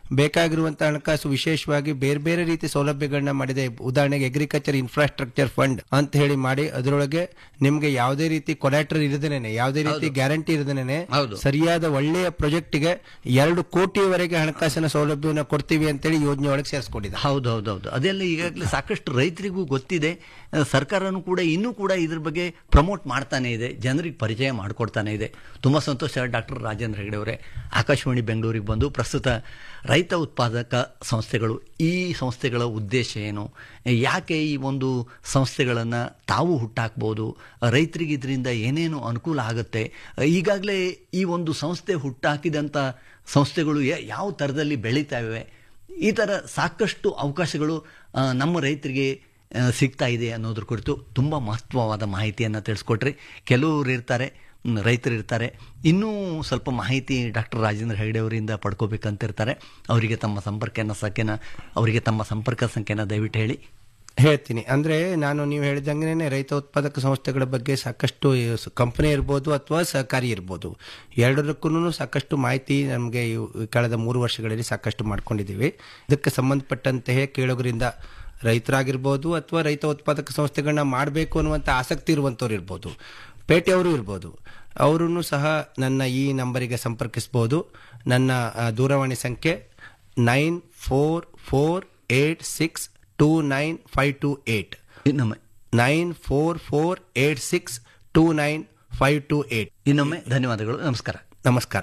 ಬೇಕಾಗಿರುವಂತಹ ಹಣಕಾಸು ವಿಶೇಷವಾಗಿ ಬೇರೆ ಬೇರೆ ರೀತಿ ಸೌಲಭ್ಯಗಳನ್ನ ಮಾಡಿದೆ ಉದಾಹರಣೆಗೆ ಅಗ್ರಿಕಲ್ಚರ್ ಇನ್ಫ್ರಾಸ್ಟ್ರಕ್ಚರ್ ಫಂಡ್ ಅಂತ ಹೇಳಿ ಮಾಡಿ ಅದರೊಳಗೆ ನಿಮ್ಗೆ ಯಾವುದೇ ರೀತಿ ಕೊಲಾಟ್ರಲ್ ಇರದೇನೆ ಯಾವುದೇ ರೀತಿ ಗ್ಯಾರಂಟಿ ಇರದೇನೆ ಹೌದು. ಸರಿಯಾದ ಒಳ್ಳೆಯ ಪ್ರಾಜೆಕ್ಟ್ಗೆ ಎರಡು ಕೋಟಿಯವರೆಗೆ ಹಣಕಾಸಿನ ಸೌಲಭ್ಯವನ್ನು ಕೊಡ್ತೀವಿ ಅಂತೇಳಿ ಯೋಜನೆ ಒಳಗೆ ಸೇರಿಸ್ಕೊಂಡಿದೆ ಹೌದು ಹೌದು ಹೌದು ಅದೆಲ್ಲ ಈಗಾಗಲೇ ಸಾಕಷ್ಟು ರೈತರಿಗೂ ಗೊತ್ತಿದೆ ಆ, ಸರ್ಕಾರನೂ ಕೂಡ ಇನ್ನೂ ಕೂಡ ಇದ್ರ ಬಗ್ಗೆ ಪ್ರಮೋಟ್ ಮಾಡ್ತಾನೆ ಇದೆ ಜನರಿಗೆ ಪರಿಚಯ ಮಾಡಿಕೊಡ್ತಾನೆ ಇದೆ ತುಂಬ ಸಂತೋಷ ಡಾಕ್ಟರ್ ರಾಜೇಂದ್ರ ಹೆಗಡೆ ಅವರೇ ಆಕಾಶವಾಣಿ ಬೆಂಗಳೂರಿಗೆ ಬಂದು ಪ್ರಸ್ತುತ ರೈತ ಉತ್ಪಾದಕ ಸಂಸ್ಥೆಗಳು ಈ ಸಂಸ್ಥೆಗಳ ಉದ್ದೇಶ ಏನು ಯಾಕೆ ಈ ಒಂದು ಸಂಸ್ಥೆಗಳನ್ನು ತಾವು ಹುಟ್ಟಾಕ್ಬೋದು ರೈತರಿಗೆ ಇದರಿಂದ ಏನೇನು ಅನುಕೂಲ ಆಗುತ್ತೆ ಈಗಾಗಲೇ ಈ ಒಂದು ಸಂಸ್ಥೆ ಹುಟ್ಟಾಕಿದಂಥ ಸಂಸ್ಥೆಗಳು ಯ- ಯಾವ ಥರದಲ್ಲಿ ಬೆಳೀತಾ ಇವೆ ಈ ಥರ ಸಾಕಷ್ಟು ಅವಕಾಶಗಳು ಆ, ನಮ್ಮ ರೈತರಿಗೆ ಆ, ಸಿಗ್ತಾ ಇದೆ ಅನ್ನೋದ್ರ ಕುರಿತು ತುಂಬ ಮಹತ್ವವಾದ ಮಾಹಿತಿಯನ್ನು ತಿಳಿಸ್ಕೊಟ್ರಿ ಕೆಲವರು ಇರ್ತಾರೆ ಮ್, ರೈತರು ಇರ್ತಾರೆ ಇನ್ನೂ ಸ್ವಲ್ಪ ಮಾಹಿತಿ ಡಾಕ್ಟರ್ ರಾಜೇಂದ್ರ ಹೆಗಡೆ ಅವರಿಂದ ಪಡ್ಕೋಬೇಕಂತಿರ್ತಾರೆ ಅವರಿಗೆ ತಮ್ಮ ಸಂಪರ್ಕ ಸಂಖ್ಯೆನ ಅವರಿಗೆ ತಮ್ಮ ಸಂಪರ್ಕ ಸಂಖ್ಯೆನ ದಯವಿಟ್ಟು ಹೇಳಿ ಹೇಳ್ತೀನಿ ಅಂದ್ರೆ ನಾನು ನೀವು ಹೇಳಿದಂಗೆ ರೈತ ಉತ್ಪಾದಕ ಸಂಸ್ಥೆಗಳ ಬಗ್ಗೆ ಸಾಕಷ್ಟು ಕಂಪನಿ ಇರ್ಬೋದು ಅಥವಾ ಸಹಕಾರಿ ಇರ್ಬೋದು ಎರಡರಕ್ಕೂ ಸಾಕಷ್ಟು ಮಾಹಿತಿ ನಮಗೆ ಕಳೆದ ಮೂರು ವರ್ಷಗಳಲ್ಲಿ ಸಾಕಷ್ಟು ಮಾಡ್ಕೊಂಡಿದ್ದೀವಿ ಇದಕ್ಕೆ ಸಂಬಂಧಪಟ್ಟಂತೆ ಕೇಳೋದ್ರಿಂದ ರೈತರಾಗಿರ್ಬೋದು ಅಥವಾ ರೈತ ಉತ್ಪಾದಕ ಸಂಸ್ಥೆಗಳನ್ನ ಮಾಡಬೇಕು ಅನ್ನುವಂಥ ಆಸಕ್ತಿ ಇರುವಂಥವ್ರು ಇರ್ಬೋದು ಪೇಟೆಯವರು ಇರ್ಬೋದು ಅವರೂ ಸಹ ನನ್ನ ಈ ನಂಬರಿಗೆ ಸಂಪರ್ಕಿಸ್ಬೋದು ನನ್ನ ಆ, ದೂರವಾಣಿ ಸಂಖ್ಯೆ nine four four eight six two nine five two eight ಇನ್ನೊಮ್ಮೆ nine four four eight six two nine five two eight ಇನ್ನೊಮ್ಮೆ ಧನ್ಯವಾದಗಳು ನಮಸ್ಕಾರ ನಮಸ್ಕಾರ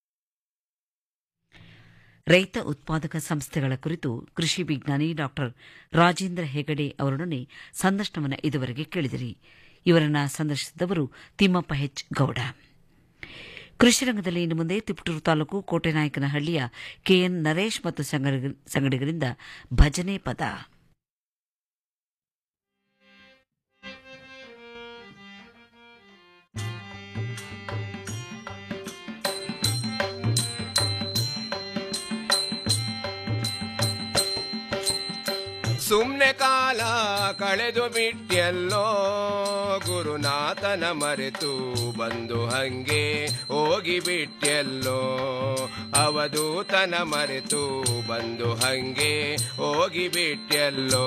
ರೈತ ಉತ್ಪಾದಕ ಸಂಸ್ಥೆಗಳ ಕುರಿತು ಕೃಷಿ ವಿಜ್ಞಾನಿ ಡಾಕ್ಟರ್ ರಾಜೇಂದ್ರ ಹೆಗಡೆ ಅವರೊಡನೆ ಸಂದರ್ಶನವನ್ನು ಇದುವರೆಗೆ ಕೇಳಿದಿರಿ ಇವರನ್ನ ಸಂದರ್ಶಿಸಿದವರು ತಿಮ್ಮಪ್ಪ ಹೆಚ್ ಗೌಡ ಕೃಷಿ ರಂಗದಲ್ಲಿ ಇನ್ನು ಮುಂದೆ ತಿಪಟೂರು ತಾಲೂಕು ಕೋಟೆನಾಯಕನಹಳ್ಳಿಯ ಕೆಎನ್ ನರೇಶ್ ಮತ್ತು ಸಂಗಡಿ- ಸಂಗಡಿಗರಿಂದ ಭಜನೆ ಪದ ಸುಮ್ನೆ ಕಾಲ ಕಳೆದು ಬಿಟ್ಯಲ್ಲೋ ಗುರುನಾಥನ ಮರೆತು ಬಂದು ಹಂಗೆ ಹೋಗಿ ಬಿಟ್ಯಲ್ಲೋ ಅವಧೂತನ ಮರೆತು ಬಂದು ಹಂಗೆ ಹೋಗಿ ಬಿಟ್ಯಲ್ಲೋ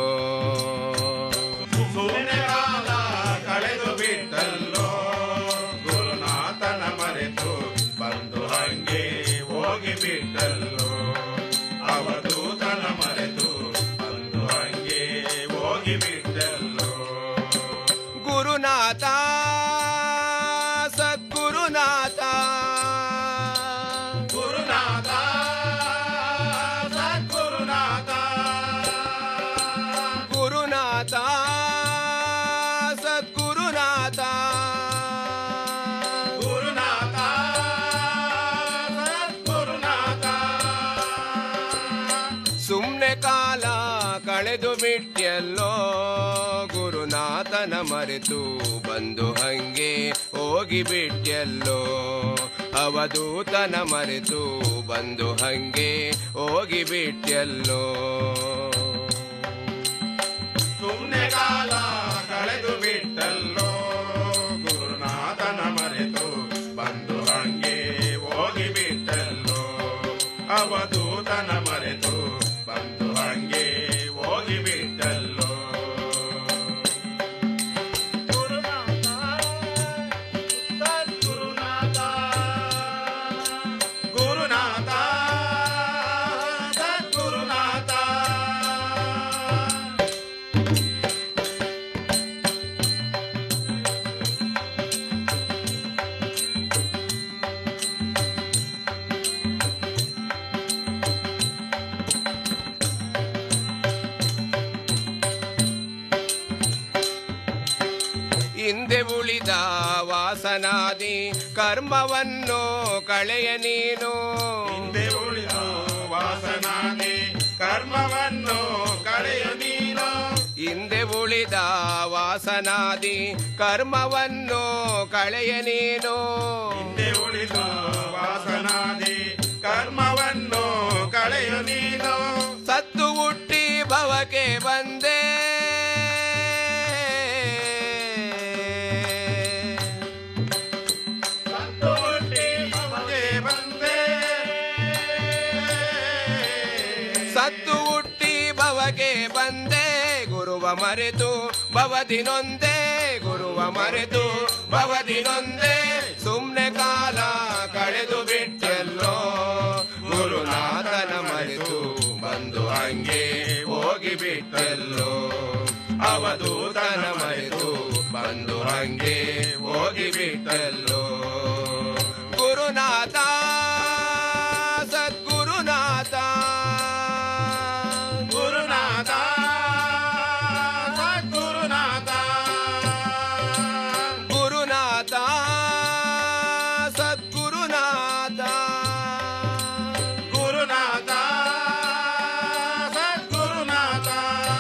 ಸುಮ್ಮನೆ ಕಾಲ ಕಳೆದು ಬಿಟ್ಟಲ್ಲೋ ಗುರುನಾಥನ ಮರೆತು ಬಂದು ಹಂಗೆ ಹೋಗಿ ಬಿಟ್ಟಲ್ಲೋ ಅವಧೂತನ ಮರೆತು ಬಂದು ಹಂಗೆ ಹೋಗಿ ಬಿಟ್ಟಲ್ಲೋ ಗುರುನಾಥ ಸದ್ಗುರುನಾಥ ಗುರುನಾಥ ಸದ್ಗುರುನಾಥ ಗುರುನಾಥ ಸದ್ಗುರುನಾಥ ಗುರುನಾಥ ಸದ್ಗುರುನಾಥ ಸುಮ್ನೆ ಕಾಲ ಕಳೆದು ಬಿಟ್ಯಲ್ಲೋ ಗುರುನಾಥನ ಮರೆತು ಬಂದು ಹಂಗೆ ಹೋಗಿ ಬಿಟ್ಯಲ್ಲೋ ಅವಧೂತನ ಮರೆತು ಬಂದು ಹಂಗೆ ಹೋಗಿ ಬಿಟ್ಯಲ್ಲೋ ಸುಮ್ನೆ ಕಾಲ ಕಳೆದು ಬಿಟ್ಟಲ್ಲೋ ಗುರುನಾಥನ ಮರೆತು ಬಂದು ಹಂಗೆ ಹೋಗಿ ಬಿಟ್ಟಲ್ಲೋ ಅವಧೂತನ ಮರೆತು ಬಂದು ಹಂಗೆ ಹೋಗಿ ಬಿಟ್ಟಲ್ಲೋ ಗುರುನಾಥ ಸದ್ಗುರುನಾಥ ಗುರುನಾಥ ಸದ್ಗುರುನಾಥ ಹಿಂದೆ ಉಳಿದ ವಾಸನಾದಿ ಕರ್ಮವನ್ನು ಕಳೆಯ ನೀನು ಹಿಂದೆ ಉಳಿದು ವಾಸನಾದಿ ಕರ್ಮವನ್ನು ಕಳೆಯು ನೀನು ಹಿಂದೆ ಉಳಿದ ವಾಸನಾದಿ ಕರ್ಮವನ್ನು ಕಳೆಯ ನೀನು ಹಿಂದೆ ಉಳಿದು ವಾಸನಾದಿ ಕರ್ಮವನ್ನು ಕಳೆಯು ನೀನು ಸತ್ತು ಹುಟ್ಟಿ ಭವಕ್ಕೆ ಬಂದೆ ಸತ್ತು ಹುಟ್ಟಿ ಭವಕ್ಕೆ ಬಂದೆ ಸತ್ತು ಹುಟ್ಟಿ ಭವಗೆ ಬಂದೆ ಗುರುವ ಮರೆತು ಭವದಿನೊಂದೇ ಗುರುವ ಮರೆತು ಭವದಿನೊಂದೇ ಸುಮ್ನೆ ಕಾಲ ಕಳೆದು ಬಿಟ್ಟೆಲ್ಲೋ ಗುರುನಾಥನ ಮರೆತು ಬಂದು ಹಂಗೆ ಹೋಗಿ ಬಿಟ್ಟೆಲ್ಲೋ ಅವಧೂತನ ಮರೆತು ಬಂದು ಹಂಗೆ ಹೋಗಿ ಬಿಟ್ಟೆಲ್ಲೋ ಗುರುನಾಥ ಸದ್ಗುರುನಾಥ ಗುರುನಾಥ ಸದ್ಗುರುನಾಥ ಗುರುನಾಥ ಸದ್ಗುರುನಾಥ ಗುರುನಾಥ ಸದ್ಗುರುನಾಥ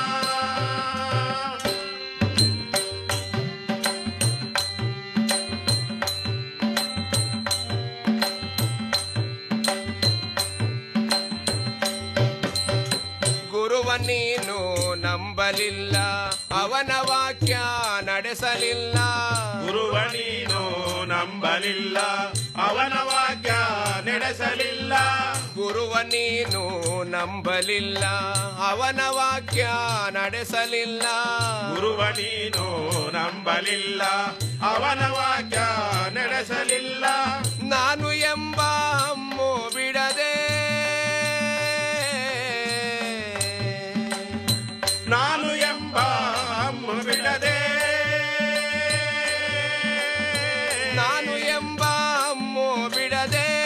ಗುರುವ ನೀನು ನಂಬಲಿಲ್ಲ ಅವನ ವಾಕ್ಯ ನಡೆಸಲಿಲ್ಲ ಗುರುವ ನೀನು ನಂಬಲಿಲ್ಲ ಅವನ ವಾಕ್ಯ ನಡೆಸಲಿಲ್ಲ ಗುರುವ ನೀನು ನಂಬಲಿಲ್ಲ ಅವನ ವಾಕ್ಯ ನಡೆಸಲಿಲ್ಲ ಗುರುವ ನೀನು ನಂಬಲಿಲ್ಲ ಅವನ ವಾಕ್ಯ ನಡೆಸಲಿಲ್ಲ ನಾನು ಎಂಬ